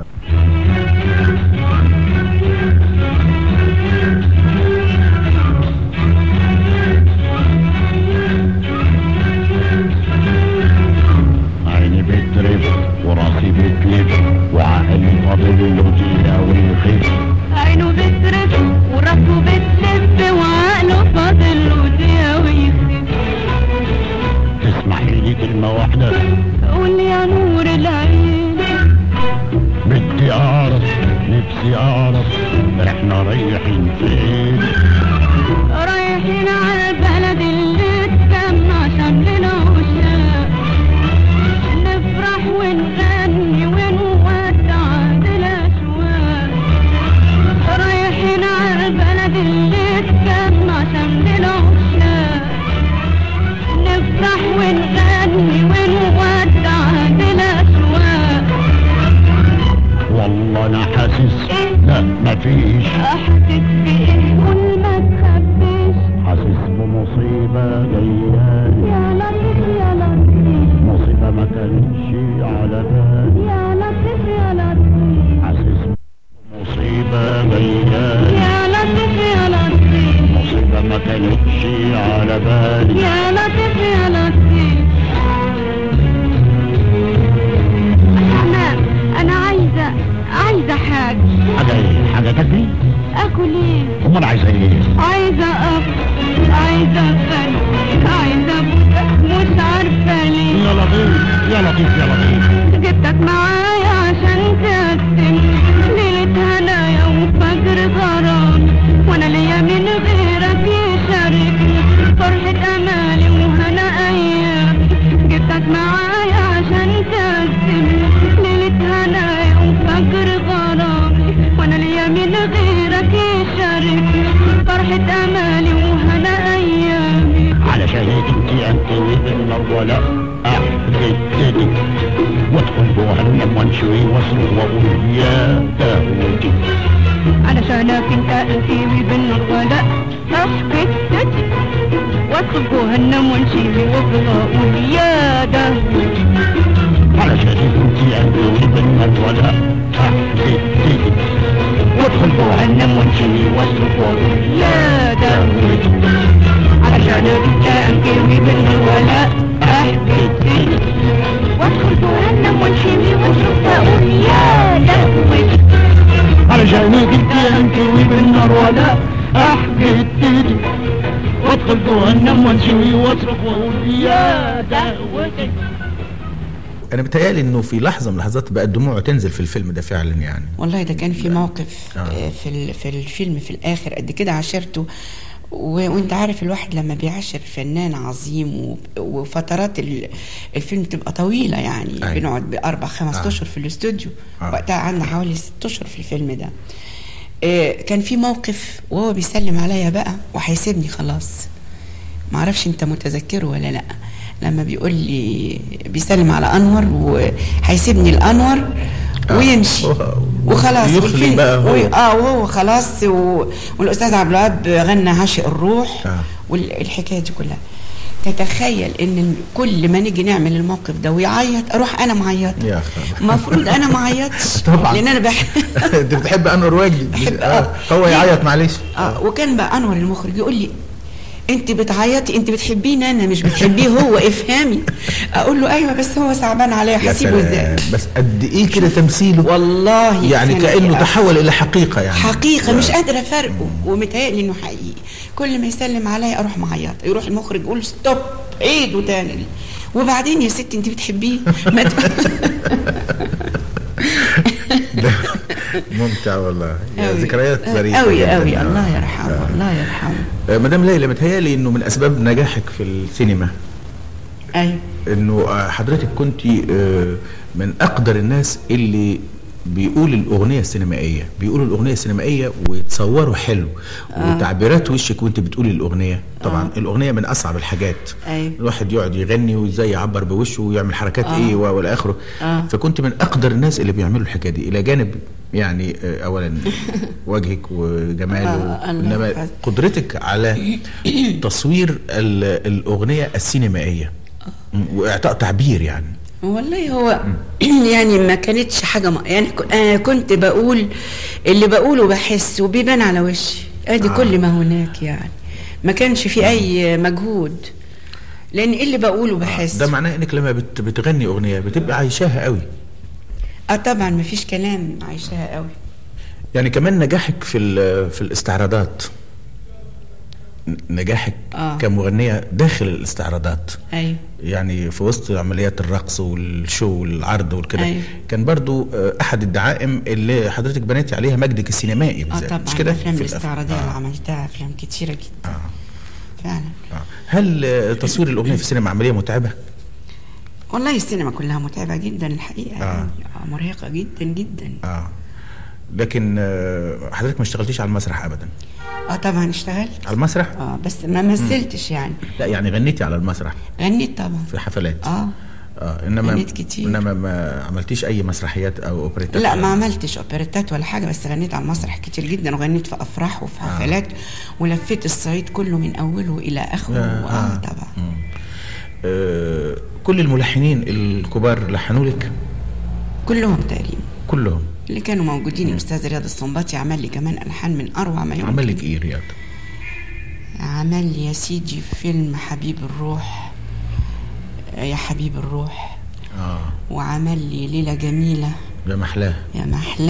عيني بترب وراسي بتلف وعقلي فاضل له دقيقة ويخف عينه بترف وراسه بتلف وعقله فاضل له دقيقة ويخف تسمحي لي كلمة واحدة قول يا نور العين بدي أعرف نفسي أعرف إحنا رايحين فين رايحين على البلد اللي اتجمع شملنا وشاق نفرح ونغني ونودع الأشواق رايحين على البلد اللي اتجمع شملنا وشاق نفرح ونغني ونودع الأشواق والله أنا حاسس لا مفيش أحسس بإيه قول ما تخبيش حاسس بمصيبة جايالي يا لطيف يا لطيف مصيبة ما كانتش على بالي يا لطيف يا لطيف حاسس بمصيبة جايالي يا لطيف يا لطيف مصيبة ما كانتش على بالي يا لطيف يا لطيف أنا أنا عايزة عايزة حاجة حاجة إيه حاجة تاكلي أكل إيه أمال عايزة إيه عايزة أفطر عايزة أغني عايزة أبوسك مش عارفة ليه يا لطيف يا لطيف يا لطيف جبتك معايا عشان طولة امالي وهنا ايامي علشان انت انت وابن ولا احددتك وادخل جهنم وانشوي واصرخ واقول يا دهوتي علشانك انت انتيوي بالنار ولا اسكت وادخل جهنم وانشيلي وافضل اقول يا دهوتي علشان انت انت وابن ولا احددتك وادخل جهنم وانشوي واصرخ واقول يا دهوتي علشانك انت انتيوي بالنار ولا احدث وادخل جهنم وانشيلي واشوف اقول يا دهوتي علشان انت انت وابن ولا احددتك وادخل جهنم وانشوي واصرخ واقول يا دهوتي انا بتهيألي انه في لحظه من اللحظات بقى الدموع تنزل في الفيلم ده فعلا يعني والله ده كان في موقف آه. آه. في ال- في الفيلم في الاخر قد كده عاشرته و- وانت عارف الواحد لما بيعاشر فنان عظيم و- وفترات ال- الفيلم تبقى طويله يعني أيوة. بنقعد باربع خمس آه. اشهر في الاستوديو آه. وقتها قعدنا حوالي ست اشهر في الفيلم ده آه، كان في موقف وهو بيسلم عليا بقى وهيسيبني خلاص ما اعرفش انت متذكره ولا لا لما بيقول لي بيسلم على انور وهيسيبني الانور آه. ويمشي هو- وخلاص يخلي والفيلم- بقى هو. وي- اه وهو خلاص و... والاستاذ عبد الوهاب غنى عاشق الروح آه. والحكايه دي كلها تتخيل ان كل ما نيجي نعمل الموقف ده ويعيط اروح انا معيطه يا أخي. المفروض انا ما اعيطش طبعاً. لان انا بحب انت بتحب انور وجدي بحب- آه. آه. هو يعيط معلش اه وكان بقى انور المخرج يقول لي انت بتعيطي انت بتحبيني انا مش بتحبيه هو افهمي اقول له ايوه بس هو صعبان عليا يا هسيبه ازاي سلام بس قد ايه كده تمثيله والله يعني كان كانه بيأثر. تحول الى حقيقه يعني حقيقه مش قادره افرقه ومتهيألي انه حقيقي كل ما يسلم عليا اروح معيط يروح المخرج يقول ستوب عيدوا تاني وبعدين يا ستي انت بتحبيه ما ت- ممتع والله يا أوي. ذكريات ظريفه قوي جداً. قوي آه. الله يرحمه الله يرحمه آه، مدام ليلى متهيألي انه من اسباب نجاحك في السينما ايوه انه آه، حضرتك كنت من اقدر الناس اللي بيقول الاغنيه السينمائيه بيقولوا الاغنيه السينمائيه ويتصوروا حلو وتعبيرات وشك وانت بتقولي الاغنيه طبعا الاغنيه من اصعب الحاجات أيوة. الواحد يقعد يغني وازاي يعبر بوشه ويعمل حركات ايه و- والى اخره آه. فكنت من اقدر الناس اللي بيعملوا الحكايه دي الى جانب يعني آه، اولا وجهك وجماله آه، الله انما يحفظك. قدرتك على تصوير ال- الاغنيه السينمائيه واعطاء تعبير يعني والله هو يعني ما كانتش حاجة ما يعني ك- أنا كنت بقول اللي بقوله بحس وبيبان على وشي ادي آه. كل ما هناك يعني ما كانش في اي مجهود لان إيه اللي بقوله بحس ده معناه انك لما بت بتغني اغنيه بتبقى عايشاها قوي اه طبعا ما فيش كلام عايشاها قوي يعني كمان نجاحك في ال- في الاستعراضات ن- نجاحك آه. كمغنيه داخل الاستعراضات ايوه يعني في وسط عمليات الرقص والشو والعرض والكده أيوة. كان برضو آه، احد الدعائم اللي حضرتك بنيتي عليها مجدك السينمائي اه بالذات طبعا مش كده الافلام في الأف- الاستعراضيه اللي آه. عملتها افلام كتيره جدا آه. فعلا آه. هل آه، تصوير الاغنيه في السينما عمليه متعبه والله السينما كلها متعبه جدا الحقيقه آه. يعني آه، مرهقه جدا جدا اه لكن آه، حضرتك ما اشتغلتيش على المسرح ابدا اه طبعا اشتغلت على المسرح اه بس ما مثلتش يعني لا يعني غنيتي على المسرح غنيت طبعا في حفلات اه اه انما غنيت كتير. انما ما عملتيش اي مسرحيات او اوبريتات لا ما عملتش اوبريتات ولا حاجه بس غنيت على المسرح كتير جدا وغنيت في افراح وفي حفلات ولفيت الصعيد كله من اوله الى اخره آه. اه طبعا آه كل الملحنين الكبار لحنوا لك كلهم تقريبا كلهم اللي كانوا موجودين الاستاذ رياض الصنباطي عمل لي كمان الحان من اروع ما يمكن عمل لك ايه رياض عمل لي يا سيدي فيلم حبيب الروح آه، يا حبيب الروح اه وعمل لي ليله جميله يا محلاه يا محلى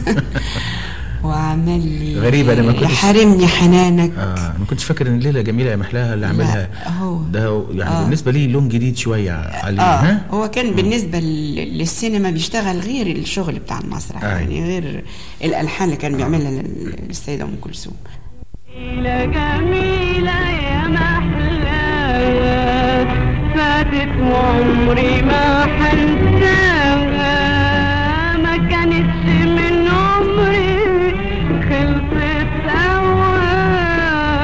وعمل لي غريبة، أنا ما كنتش- يحرمني حنانك اه ما كنتش فاكر ان الليله جميله يا محلاها اللي عملها هو. ده يعني آه. بالنسبه لي لون جديد شويه عليه اه ها هو كان بالنسبه لل- للسينما بيشتغل غير الشغل بتاع المسرح آه. يعني غير الالحان اللي كان بيعملها لل- للسيده ام كلثوم جميلة جميلة يا محلاها فاتت وعمري ما حنساها ما كانتش من عمري خلصت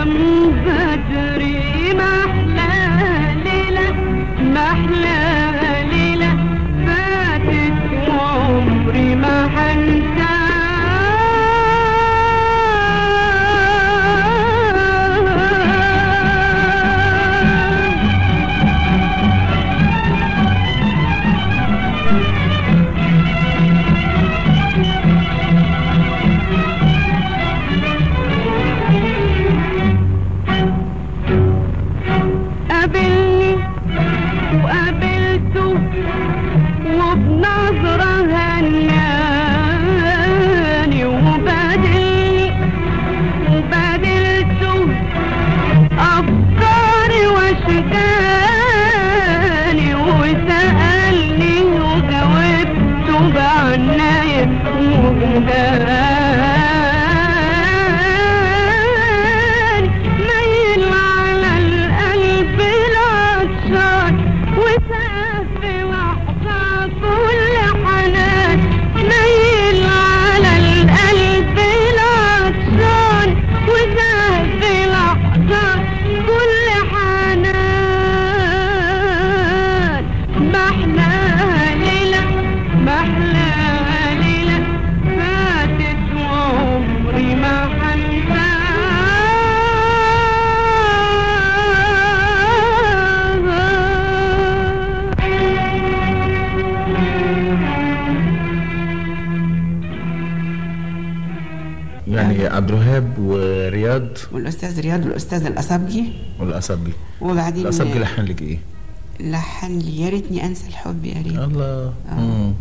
عبد الوهاب ورياض والاستاذ رياض والاستاذ الاصابجي والأصبي وبعدين الأصبي لحن لك إيه؟ لحن لي يا ريتني انسى الحب يا ريت الله آه. مم.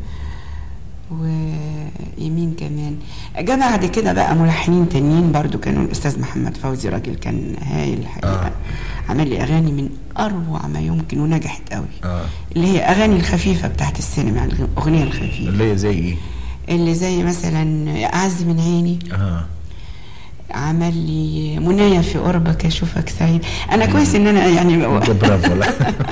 ويمين كمان جه بعد كده بقى ملحنين تانيين برضو كانوا الاستاذ محمد فوزي راجل كان هايل الحقيقه آه. آه. عمل لي اغاني من اروع ما يمكن ونجحت قوي آه. اللي هي اغاني الخفيفه بتاعت السينما الاغنيه الخفيفه اللي هي زي إيه؟ اللي زي مثلا اعز من عيني آه عمل لي منايا في قربك اشوفك سعيد انا كويس ان انا يعني أنت برافو لا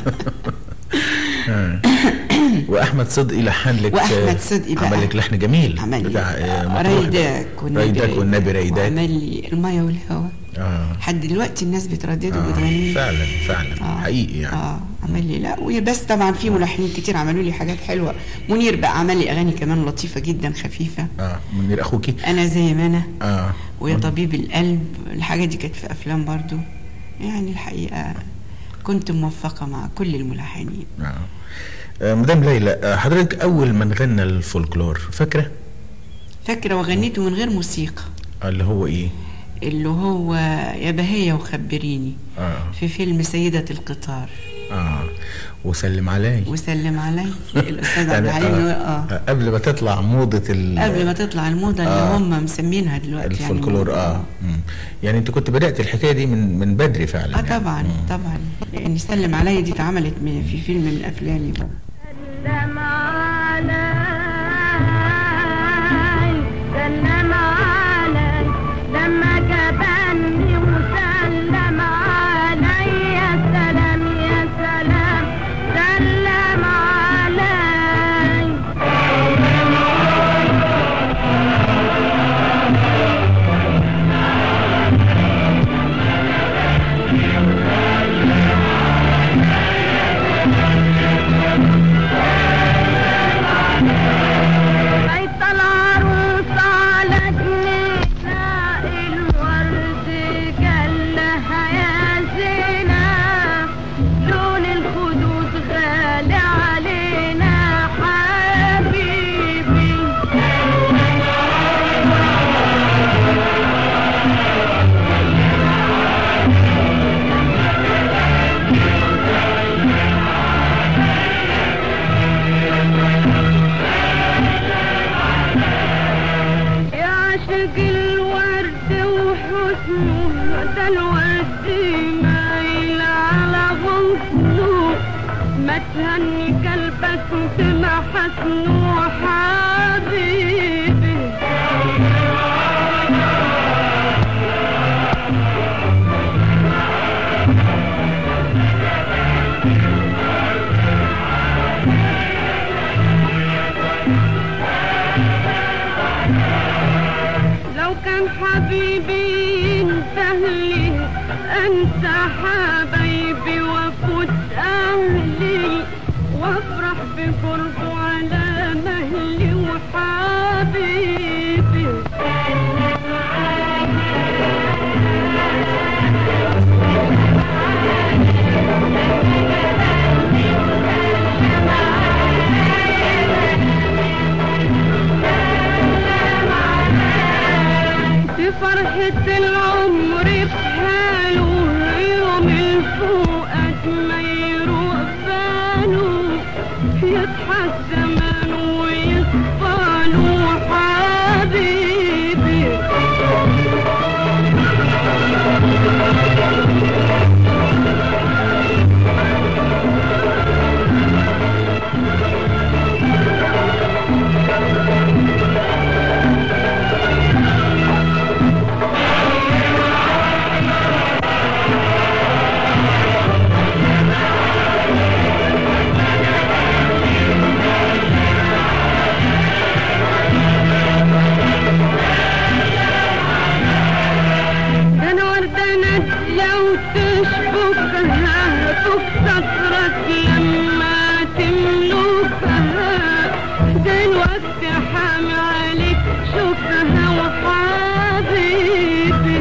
آه. وأحمد صدقي لحن لك وأحمد صدقي بقى. عمل لك لحن جميل عمل لي بتاع آه، مطروح ده. ريداك والنبي ريداك والنبي ريداك وعمل لي الميه والهواء آه. لحد دلوقتي الناس بتردده آه. وبتغنيه فعلا فعلا آه. حقيقي يعني اه عمل لي لا وبس طبعا في ملحنين كتير عملوا لي حاجات حلوه منير بقى عمل لي اغاني كمان لطيفه جدا خفيفه اه منير اخوكي انا زي ما انا اه ويا طبيب القلب الحاجات دي كانت في افلام برضو يعني الحقيقه كنت موفقه مع كل الملحنين آه. آه، مدام ليلى آه، حضرتك اول من غنى الفولكلور فاكره فاكره وغنيته من غير موسيقى آه، اللي هو ايه اللي هو يا بهية وخبريني اه في فيلم سيدة القطار اه وسلم علي وسلم علي الأستاذ عبد يعني الحليم آه. اه آه، قبل ما تطلع موضة ال قبل ما تطلع الموضة اللي آه. هم مسمينها دلوقتي الفولكلور يعني اه مم. يعني انت كنت بدأت الحكاية دي من من بدري فعلا اه يعني. طبعا مم. طبعا لأن سلم علي دي اتعملت من- في فيلم من أفلامي برضه سلم علي سلم علي لما جبني وسلم علي يا سلام يا سلام سلم علي بيت العروس على جنينة الورد جلها يا زينة لون الخدود غالي علينا حبيبي يعشق الورد وحسنه ده الورد مايل على غصنه ما تهني قلبك وسمع حسنه حبيبي لو كان حبيبي ينتهلي انسى حبايبي وافوت اهلي وافرح بقربه على مهلي وحبيبي في فرحة العمر بحاله يوم الفؤاد ما يروق باله يضحك زمان ويصفاله حبيبي ده الوردة لو تشبكها تفتكرك لما تملكها ده الوقت حامي عليك شوفها وحبيبي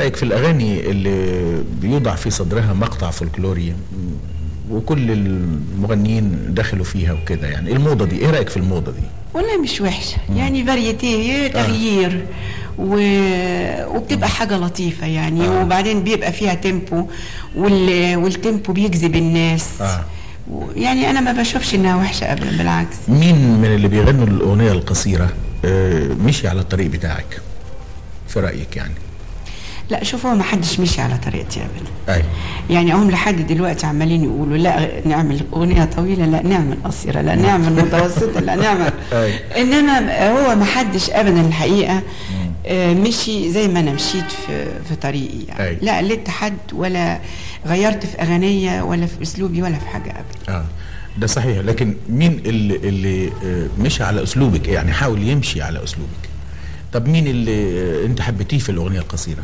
رايك في الاغاني اللي بيوضع في صدرها مقطع فولكلوري م، وكل المغنيين دخلوا فيها وكده يعني الموضه دي ايه رايك في الموضه دي والله مش وحشة يعني فاريتي تغيير و... وبتبقى حاجة لطيفة يعني آه. وبعدين بيبقى فيها تيمبو وال... والتيمبو بيجذب الناس آه. و... يعني أنا ما بشوفش إنها وحشة أبدا بالعكس مين من اللي بيغنوا الاغنيه القصيره آه، مشي على الطريق بتاعك في رايك يعني لا شوف هو ما حدش مشي على طريقتي أبدا اي يعني هم لحد دلوقتي عمالين يقولوا لا نعمل أغنية طويلة لا نعمل قصيرة لا نعمل متوسطة لا نعمل أي. إنما هو ما حدش أبدا الحقيقة آه، مشي زي ما أنا مشيت في في طريقي أي. يعني لا قلت حد ولا غيرت في أغنية ولا في أسلوبي ولا في حاجة أبدا اه ده صحيح لكن مين اللي اللي آه، مشي على اسلوبك يعني حاول يمشي على اسلوبك طب مين اللي آه، انت حبيتيه في الاغنيه القصيره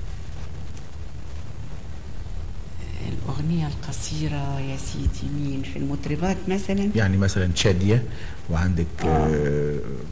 الأغنية القصيرة يا سيدي مين في المطربات مثلا يعني مثلا شاديه وعندك آه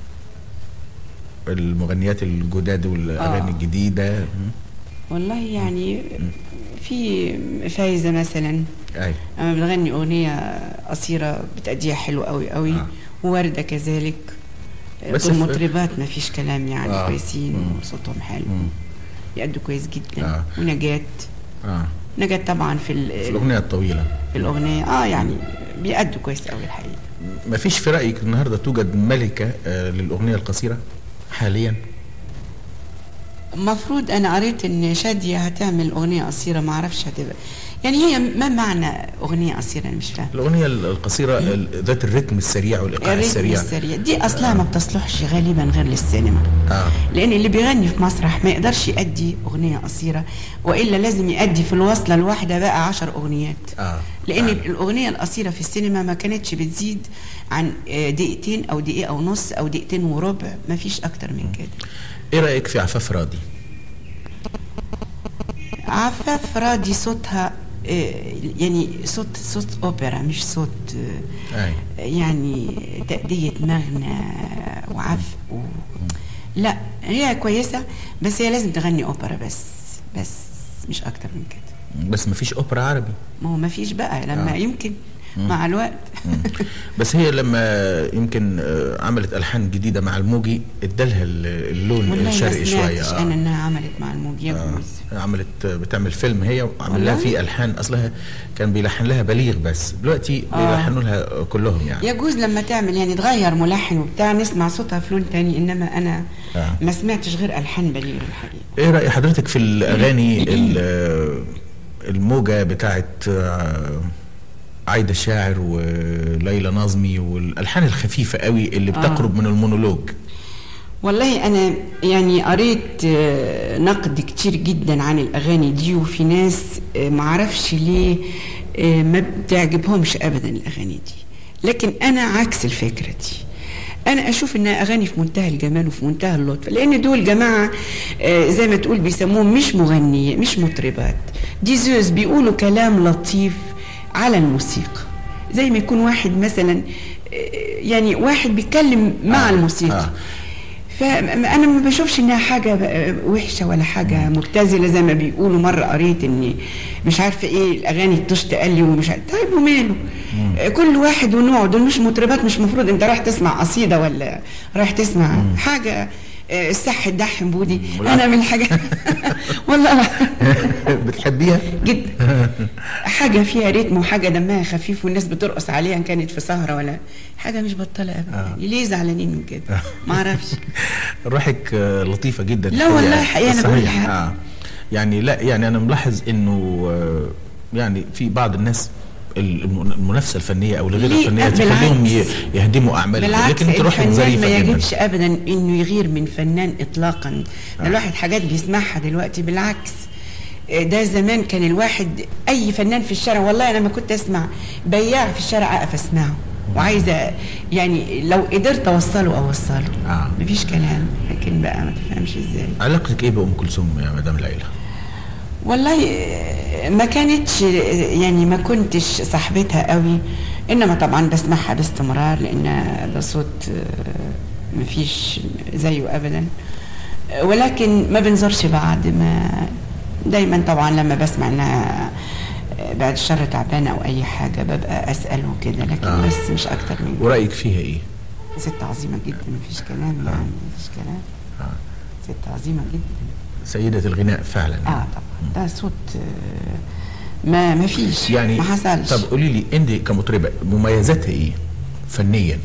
المغنيات الجداد والاغاني آه. الجديده م، والله يعني في فايزة مثلا اي اما بتغني اغنيه قصيره بتأديها حلو قوي قوي آه. ووردة كذلك بس بس في- المطربات ما فيش كلام يعني آه. آه. كويسين مم. وصوتهم حلو مم. يأدوا كويس جدا آه. آه. ونجاة اه نجاة طبعا في, ال- في الاغنيه الطويله في الاغنيه اه يعني بيأدوا كويس قوي الحقيقه ما فيش في رايك النهارده توجد ملكه آه للاغنيه القصيره حاليا المفروض انا قريت ان شاديه هتعمل اغنيه قصيره ما اعرفش هتبقى يعني هي ما معنى اغنيه قصيره انا مش فاهمه الاغنيه القصيره ال- ذات الريتم السريع والايقاع الريتم السريع السريع دي اصلها ما بتصلحش غالبا غير للسينما اه لان اللي بيغني في مسرح ما يقدرش يأدي اغنيه قصيره والا لازم يأدي في الوصله الواحده بقى عشر اغنيات اه لان آه. الاغنيه القصيره في السينما ما كانتش بتزيد عن آه، دقيقتين او دقيقه ونص او دقيقتين وربع ما فيش اكتر من كده ايه رايك في عفاف راضي عفاف راضي صوتها آه، يعني صوت صوت اوبرا مش صوت آه، اي يعني تأدية مغنى وعفق و... لا هي كويسة بس هي لازم تغني أوبرا بس بس مش أكتر من كده بس ما فيش اوبرا عربي ما هو ما فيش بقى لما آه. آه. يمكن مع الوقت مم. بس هي لما يمكن آه، عملت الحان جديده مع الموجي ادالها ال- اللون والله الشرقي ما شويه سمعتش آه. أنا إنها عملت مع الموجي آه. يجوز عملت بتعمل فيلم هي وعمل لها والله؟ فيه الحان اصلها كان بيلحن لها بليغ بس دلوقتي آه. بيلحنوا لها كلهم يعني يجوز لما تعمل يعني تغير ملحن وبتاع نسمع صوتها في لون تاني إنما أنا آه. ما سمعتش غير ألحان بليغ الحقيقة ايه راي حضرتك في الاغاني ال- الموجه بتاعت آه، عايده الشاعر وليلى نظمي والالحان الخفيفه قوي اللي بتقرب من المونولوج والله انا يعني قريت آه، نقد كتير جدا عن الاغاني دي وفي ناس آه، معرفش ليه آه، ما بتعجبهمش ابدا الاغاني دي لكن انا عكس الفكره دي انا اشوف انها اغاني في منتهى الجمال وفي منتهى اللطف لان دول جماعه آه، زي ما تقول بيسموهم مش مغنيه مش مطربات دي زوز بيقولوا كلام لطيف على الموسيقى زي ما يكون واحد مثلا آه، يعني واحد بيتكلم مع آه، الموسيقى آه. فانا ما بشوفش انها حاجه وحشه ولا حاجه مبتذله زي ما بيقولوا مره قريت ان مش عارفه ايه الاغاني تشتقل لي ومش عارفه طيب وماله كل واحد ونوعه دول مش مطربات مش مفروض انت رايح تسمع قصيده ولا رايح تسمع حاجه آه، الصح الدحم بودي انا من الحاجات والله بتحبيها جدا حاجه فيها ريتم وحاجه دمها خفيف والناس بترقص عليها ان كانت في سهره ولا حاجه مش بطاله ابدا آه. ليه زعلانين من كده ما اعرفش روحك آه، لطيفه جدا لا والله حقيقة أنا بقول صحيح الحق. آه. يعني لا يعني انا ملاحظ انه آه، يعني في بعض الناس الم- المنافسه الفنيه او الغير ليه؟ الفنيه بالعكس. تخليهم ي- يهدموا اعمالهم بالعكس لكن انت روحك الفنان ما ظريفه جدا يجبش ابدا انه يغير من فنان اطلاقا ده الواحد حاجات بيسمعها دلوقتي بالعكس آه، ده زمان كان الواحد اي فنان في الشارع والله انا ما كنت اسمع بياع في الشارع اقف اسمعه وعايزه يعني لو قدرت اوصله اوصله آه. مفيش كلام لكن بقى ما تفهمش ازاي علاقتك ايه بام كلثوم يا مدام ليلى؟ والله آه، ما كانتش آه، يعني ما كنتش صاحبتها قوي انما طبعا بسمعها باستمرار لان ده صوت آه، مفيش زيه ابدا آه، ولكن ما بنزورش بعض ما دايما طبعا لما بسمع انها بعد الشر تعبانه او اي حاجه ببقى اسال وكده لكن آه. بس مش اكتر من كده ورأيك فيها ايه؟ ست عظيمه جدا مفيش كلام يعني مفيش كلام آه. ست عظيمه جدا سيدة الغناء فعلا اه طبعا ده صوت آه، ما ما فيش يعني ما حصلش طب قولي لي انت كمطربة مميزاتها ايه؟ فنيا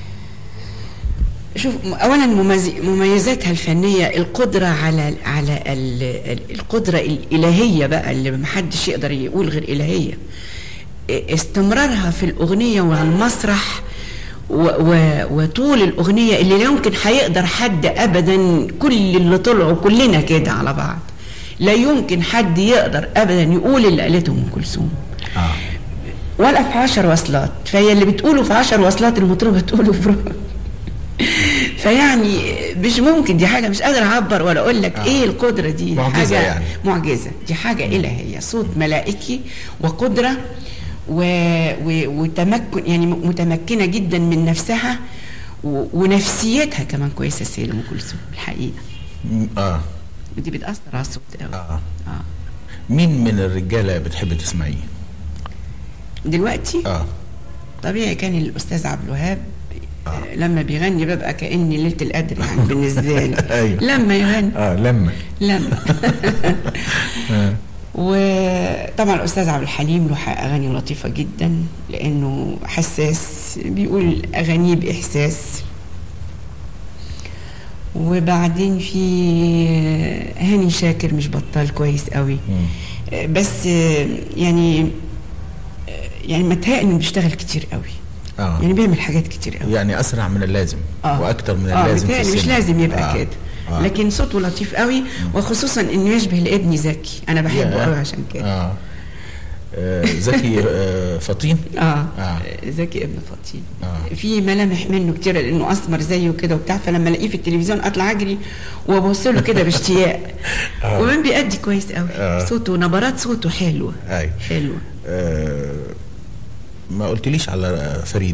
شوف م- اولا مميز- مميزاتها الفنيه القدره على على ال- ال- القدره الالهيه بقى اللي محدش يقدر يقول غير الهيه استمرارها في الاغنيه وعلى المسرح و و وطول الاغنيه اللي لا يمكن هيقدر حد ابدا كل اللي طلعوا كلنا كده على بعض لا يمكن حد يقدر ابدا يقول اللي قالته ام كلثوم اه ولا في عشر وصلات فهي اللي بتقوله في عشر وصلات المطربة تقوله في ربع فيعني مش ممكن دي حاجة مش قادر أعبر ولا أقول لك آه. إيه القدرة دي معجزة حاجة يعني. معجزة دي حاجة إلهية صوت ملائكي وقدرة و... و... وتمكن يعني متمكنة جدا من نفسها و... ونفسيتها كمان كويسة السيدة أم كلثوم الحقيقة م- اه ودي بتأثر على الصوت قوي اه آه. مين من الرجالة بتحب تسمعيه؟ دلوقتي اه طبيعي كان الاستاذ عبد الوهاب آه. لما بيغني ببقى كاني ليله القدر يعني بالنسبه لي أيوة. لما يغني اه لما لما آه. وطبعا الاستاذ عبد الحليم له حق اغاني لطيفه جدا لانه حساس بيقول اغانيه باحساس وبعدين في هاني شاكر مش بطال كويس قوي بس يعني يعني متهيألي انه بيشتغل كتير قوي اه يعني بيعمل حاجات كتير قوي يعني اسرع من اللازم آه. واكتر من اه اللازم في متهيألي مش السن. لازم يبقى آه. كده آه. لكن صوته لطيف قوي وخصوصا انه يشبه لابني زكي انا بحبه ياه. قوي عشان كده اه آه، زكي آه، فطين اه, آه. زكي ابن فطين آه. في ملامح منه كتير لانه اسمر زيه كده وبتاع فلما الاقيه في التلفزيون اطلع اجري وابص له كده باشتياق آه. ومن بيأدي كويس قوي آه. صوته نبرات صوته حلوه اي حلوه آه، ما قلتليش على فريد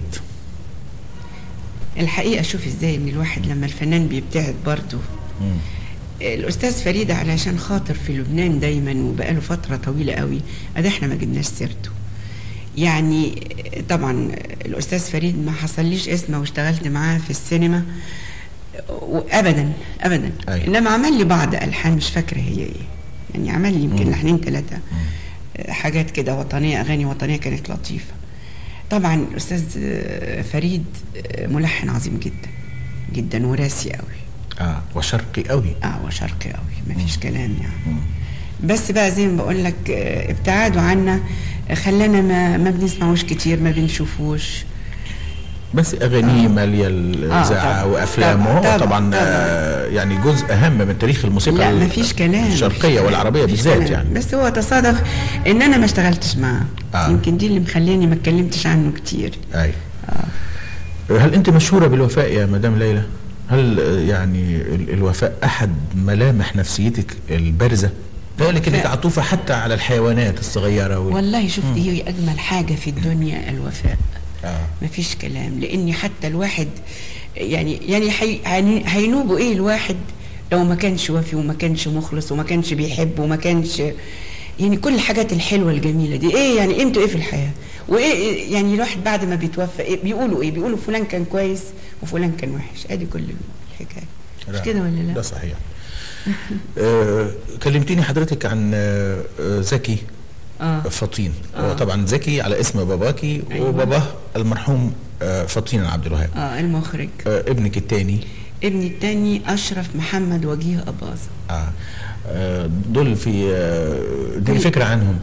الحقيقه شوف ازاي ان الواحد لما الفنان بيبتعد برضه مم. الاستاذ فريد علشان خاطر في لبنان دايما وبقاله فتره طويله قوي ادي احنا ما جبناش سيرته يعني طبعا الاستاذ فريد ما حصليش اسمه واشتغلت معاه في السينما ابدا ابدا أيوة. انما عمل لي بعض الحان مش فاكره هي ايه يعني عمل لي يمكن لحنين ثلاثه حاجات كده وطنيه اغاني وطنيه كانت لطيفه طبعا الاستاذ فريد ملحن عظيم جدا جدا وراسي قوي اه وشرقي قوي اه وشرقي قوي ما فيش كلام يعني بس بقى زي ما بقول لك آه، ابتعاده عنا خلانا ما ما بنسمعوش كتير ما بنشوفوش بس اغانيه ماليه الاذاعه طبعاً. وافلامه طبعاً. هو طبعاً. طبعا طبعاً. آه، يعني جزء اهم من تاريخ الموسيقى لا ال- ما فيش كلام مفيش الشرقيه كلام. والعربيه مفيش بالذات كلام. يعني بس هو تصادف ان انا ما اشتغلتش معاه آه. يمكن دي اللي مخليني ما اتكلمتش عنه كتير اي هل انت مشهوره بالوفاء يا مدام ليلى هل آه، يعني ال- الوفاء احد ملامح نفسيتك البارزه ذلك انك الوفاء. عطوفه حتى على الحيوانات الصغيره وال... والله شفت هي اجمل حاجه في الدنيا الوفاء آه. ما فيش كلام لاني حتى الواحد يعني يعني حي- هين- هينوبه ايه الواحد لو ما كانش وفي وما كانش مخلص وما كانش بيحب وما كانش يعني كل الحاجات الحلوه الجميله دي ايه يعني قيمته ايه في الحياه وايه يعني الواحد بعد ما بيتوفى إيه بيقولوا ايه بيقولوا فلان كان كويس وفلان كان وحش ادي كل الحكايه مش لا، كده ولا ده لا صحيح آه كلمتيني حضرتك عن آه آه، زكي اه فطين آه. هو طبعا زكي على اسم باباكي أيوة. وباباه المرحوم آه فطين عبد الوهاب اه المخرج آه ابنك الثاني ابني التاني اشرف محمد وجيه اباظه آه. آه دول في آه دي كل- فكره عنهم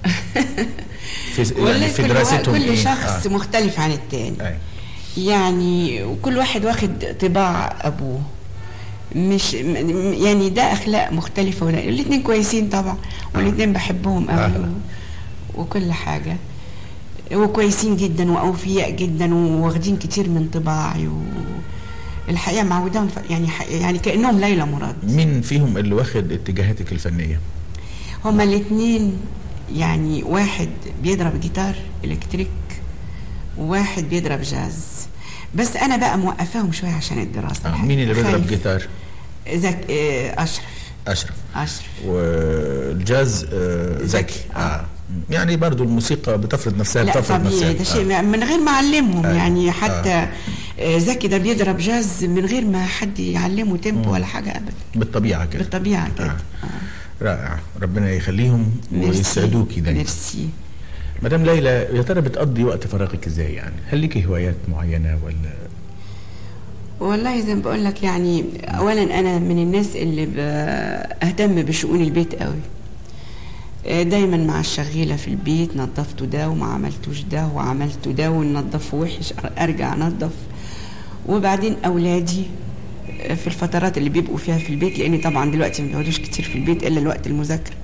في والله يعني في كل, دراستهم كل إيه؟ شخص آه. مختلف عن التاني أي. يعني وكل واحد واخد طباع ابوه مش م- يعني ده اخلاق مختلفه ولا الاثنين كويسين طبعا والاثنين بحبهم قوي آه. وكل حاجه وكويسين جدا واوفياء جدا وواخدين كتير من طباعي و الحقيقه معوداهم ف- يعني ح- يعني كانهم ليلى مراد مين فيهم اللي واخد اتجاهاتك الفنيه هما الاثنين يعني واحد بيضرب جيتار الكتريك وواحد بيضرب جاز بس انا بقى موقفاهم شويه عشان الدراسه آه. الحقيقة. مين اللي بيضرب خايف. جيتار زك... آه، اشرف اشرف اشرف والجاز آه، زكي زكي، آه. اه يعني برضو الموسيقى بتفرض نفسها لا بتفرض نفسها طبيعي ده شيء آه. من غير ما اعلمهم أيوة. يعني حتى آه، زكي ده بيضرب جاز من غير ما حد يعلمه تيمبو ولا حاجه ابدا بالطبيعه كده بالطبيعه كده آه. آه. رائع ربنا يخليهم ميرسي. ويسعدوكي دايما ميرسي مدام ليلى يا ترى بتقضي وقت فراغك ازاي يعني هل ليكي هوايات معينه ولا والله زي ما بقول لك يعني اولا انا من الناس اللي بهتم بشؤون البيت قوي آه، دايما مع الشغيله في البيت نظفته ده وما عملتوش ده وعملته ده وننضفه وحش ارجع انضف وبعدين اولادي آه، في الفترات اللي بيبقوا فيها في البيت لاني طبعا دلوقتي ما بيقعدوش كتير في البيت الا الوقت المذاكره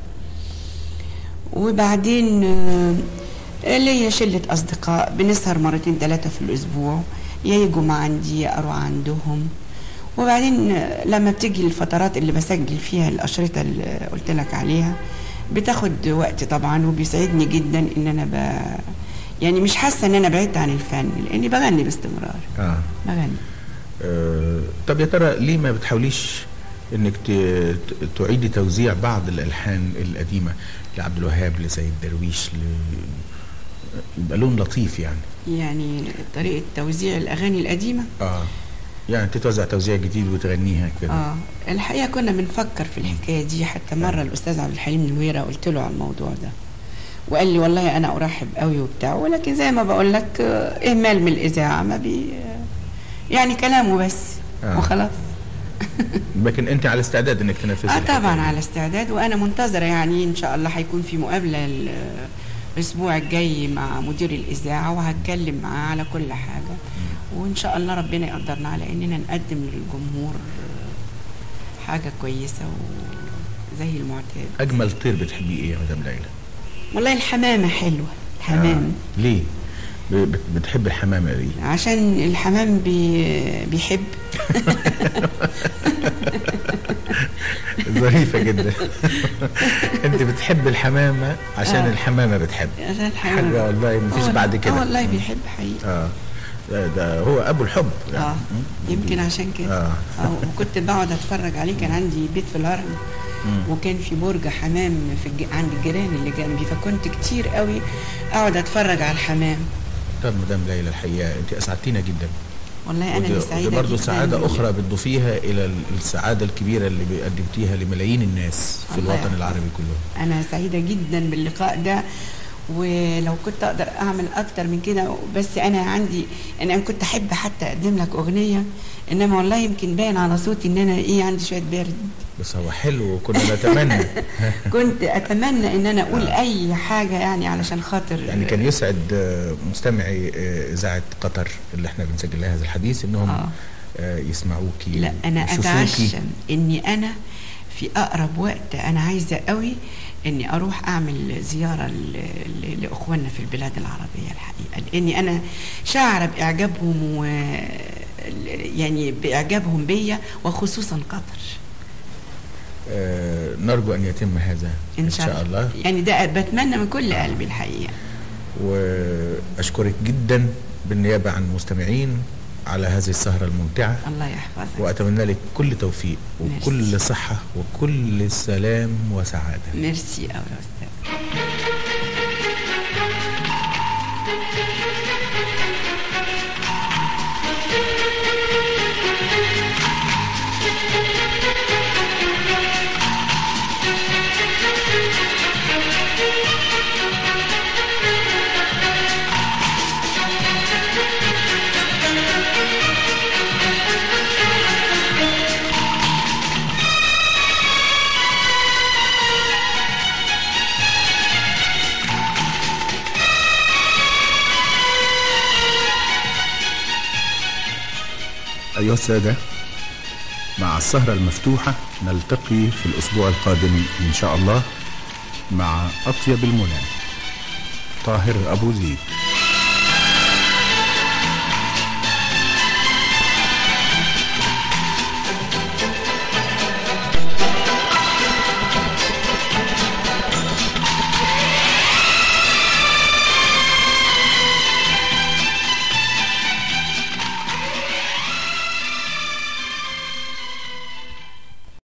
وبعدين آه، ليا شلة أصدقاء بنسهر مرتين ثلاثة في الأسبوع يا يجوا ما عندي يا أروح عندهم وبعدين آه، لما بتيجي الفترات اللي بسجل فيها الأشرطة اللي قلت لك عليها بتاخد وقت طبعا وبيسعدني جدا إن أنا ب... يعني مش حاسة إن أنا بعدت عن الفن لأني بغني باستمرار اه, بغني آه. طب يا ترى ليه ما بتحاوليش انك ت... ت- تعيدي توزيع بعض الالحان القديمه لعبد الوهاب لسيد درويش ل... يبقى لون لطيف يعني يعني طريقة توزيع الأغاني القديمة اه يعني تتوزع توزيع جديد وتغنيها كده اه الحقيقه كنا بنفكر في الحكايه دي حتى مره الاستاذ عبد الحليم الويرة قلت له على الموضوع ده وقال لي والله انا ارحب قوي وبتاع ولكن زي ما بقول لك آه، اهمال من الاذاعه ما بي يعني كلامه بس آه. وخلاص لكن انت على استعداد انك تنفذي اه الحكاية طبعا دي. على استعداد وانا منتظره يعني ان شاء الله هيكون في مقابله ال- الاسبوع الجاي مع مدير الاذاعه وهتكلم معاه على كل حاجه وان شاء الله ربنا يقدرنا على اننا نقدم للجمهور آه، حاجه كويسه وزي المعتاد اجمل طير بتحبيه ايه يا مدام ليلى والله الحمامه حلوه الحمام آه. ليه ب- بت- بتحب الحمامه دي عشان الحمام بي بيحب ظريفه جدا انت بتحب الحمامه عشان آه. الحمامه بتحب عشان الحمام حاجه والله مفيش آه، بعد كده اه والله بيحب حقيقي اه ده, ده هو ابو الحب يعني. اه يمكن عشان كده آه. اه وكنت بقعد اتفرج عليه كان عندي بيت في الهرم وكان في برج حمام في الج... عند الجيران اللي جنبي فكنت كتير قوي اقعد اتفرج على الحمام طب مدام ليلى الحقيقه انت اسعدتينا جدا والله انا اللي سعيده برضه جداً سعاده بال- اخرى بتضيفيها الى ال- السعاده الكبيره اللي قدمتيها لملايين الناس في الله الوطن يحفظك. العربي كله انا سعيده جدا باللقاء ده ولو كنت اقدر اعمل اكتر من كده بس انا عندي انا كنت احب حتى اقدم لك اغنيه انما والله يمكن باين على صوتي ان انا ايه عندي شويه برد بس هو حلو وكنا نتمنى كنت اتمنى ان انا اقول اي حاجه يعني علشان خاطر يعني كان يسعد آه، مستمعي آه، اذاعه قطر اللي احنا بنسجل لها هذا الحديث انهم آه. آه، يسمعوكي لا انا ويشوفوكي. اتعشم اني انا في اقرب وقت انا عايزه قوي اني اروح اعمل زياره ل- ل- لاخواننا في البلاد العربيه الحقيقه لاني انا شاعره باعجابهم و يعني باعجابهم بيا وخصوصا قطر آه، نرجو ان يتم هذا ان شاء, الله يعني ده بتمنى من كل قلبي الحقيقه واشكرك جدا بالنيابه عن المستمعين على هذه السهره الممتعه الله يحفظك واتمنى لك كل توفيق ميرسي. وكل صحه وكل سلام وسعاده ميرسي قوي يا استاذ أيها السادة مع السهرة المفتوحة نلتقي في الأسبوع القادم إن شاء الله مع أطيب المنى طاهر أبو زيد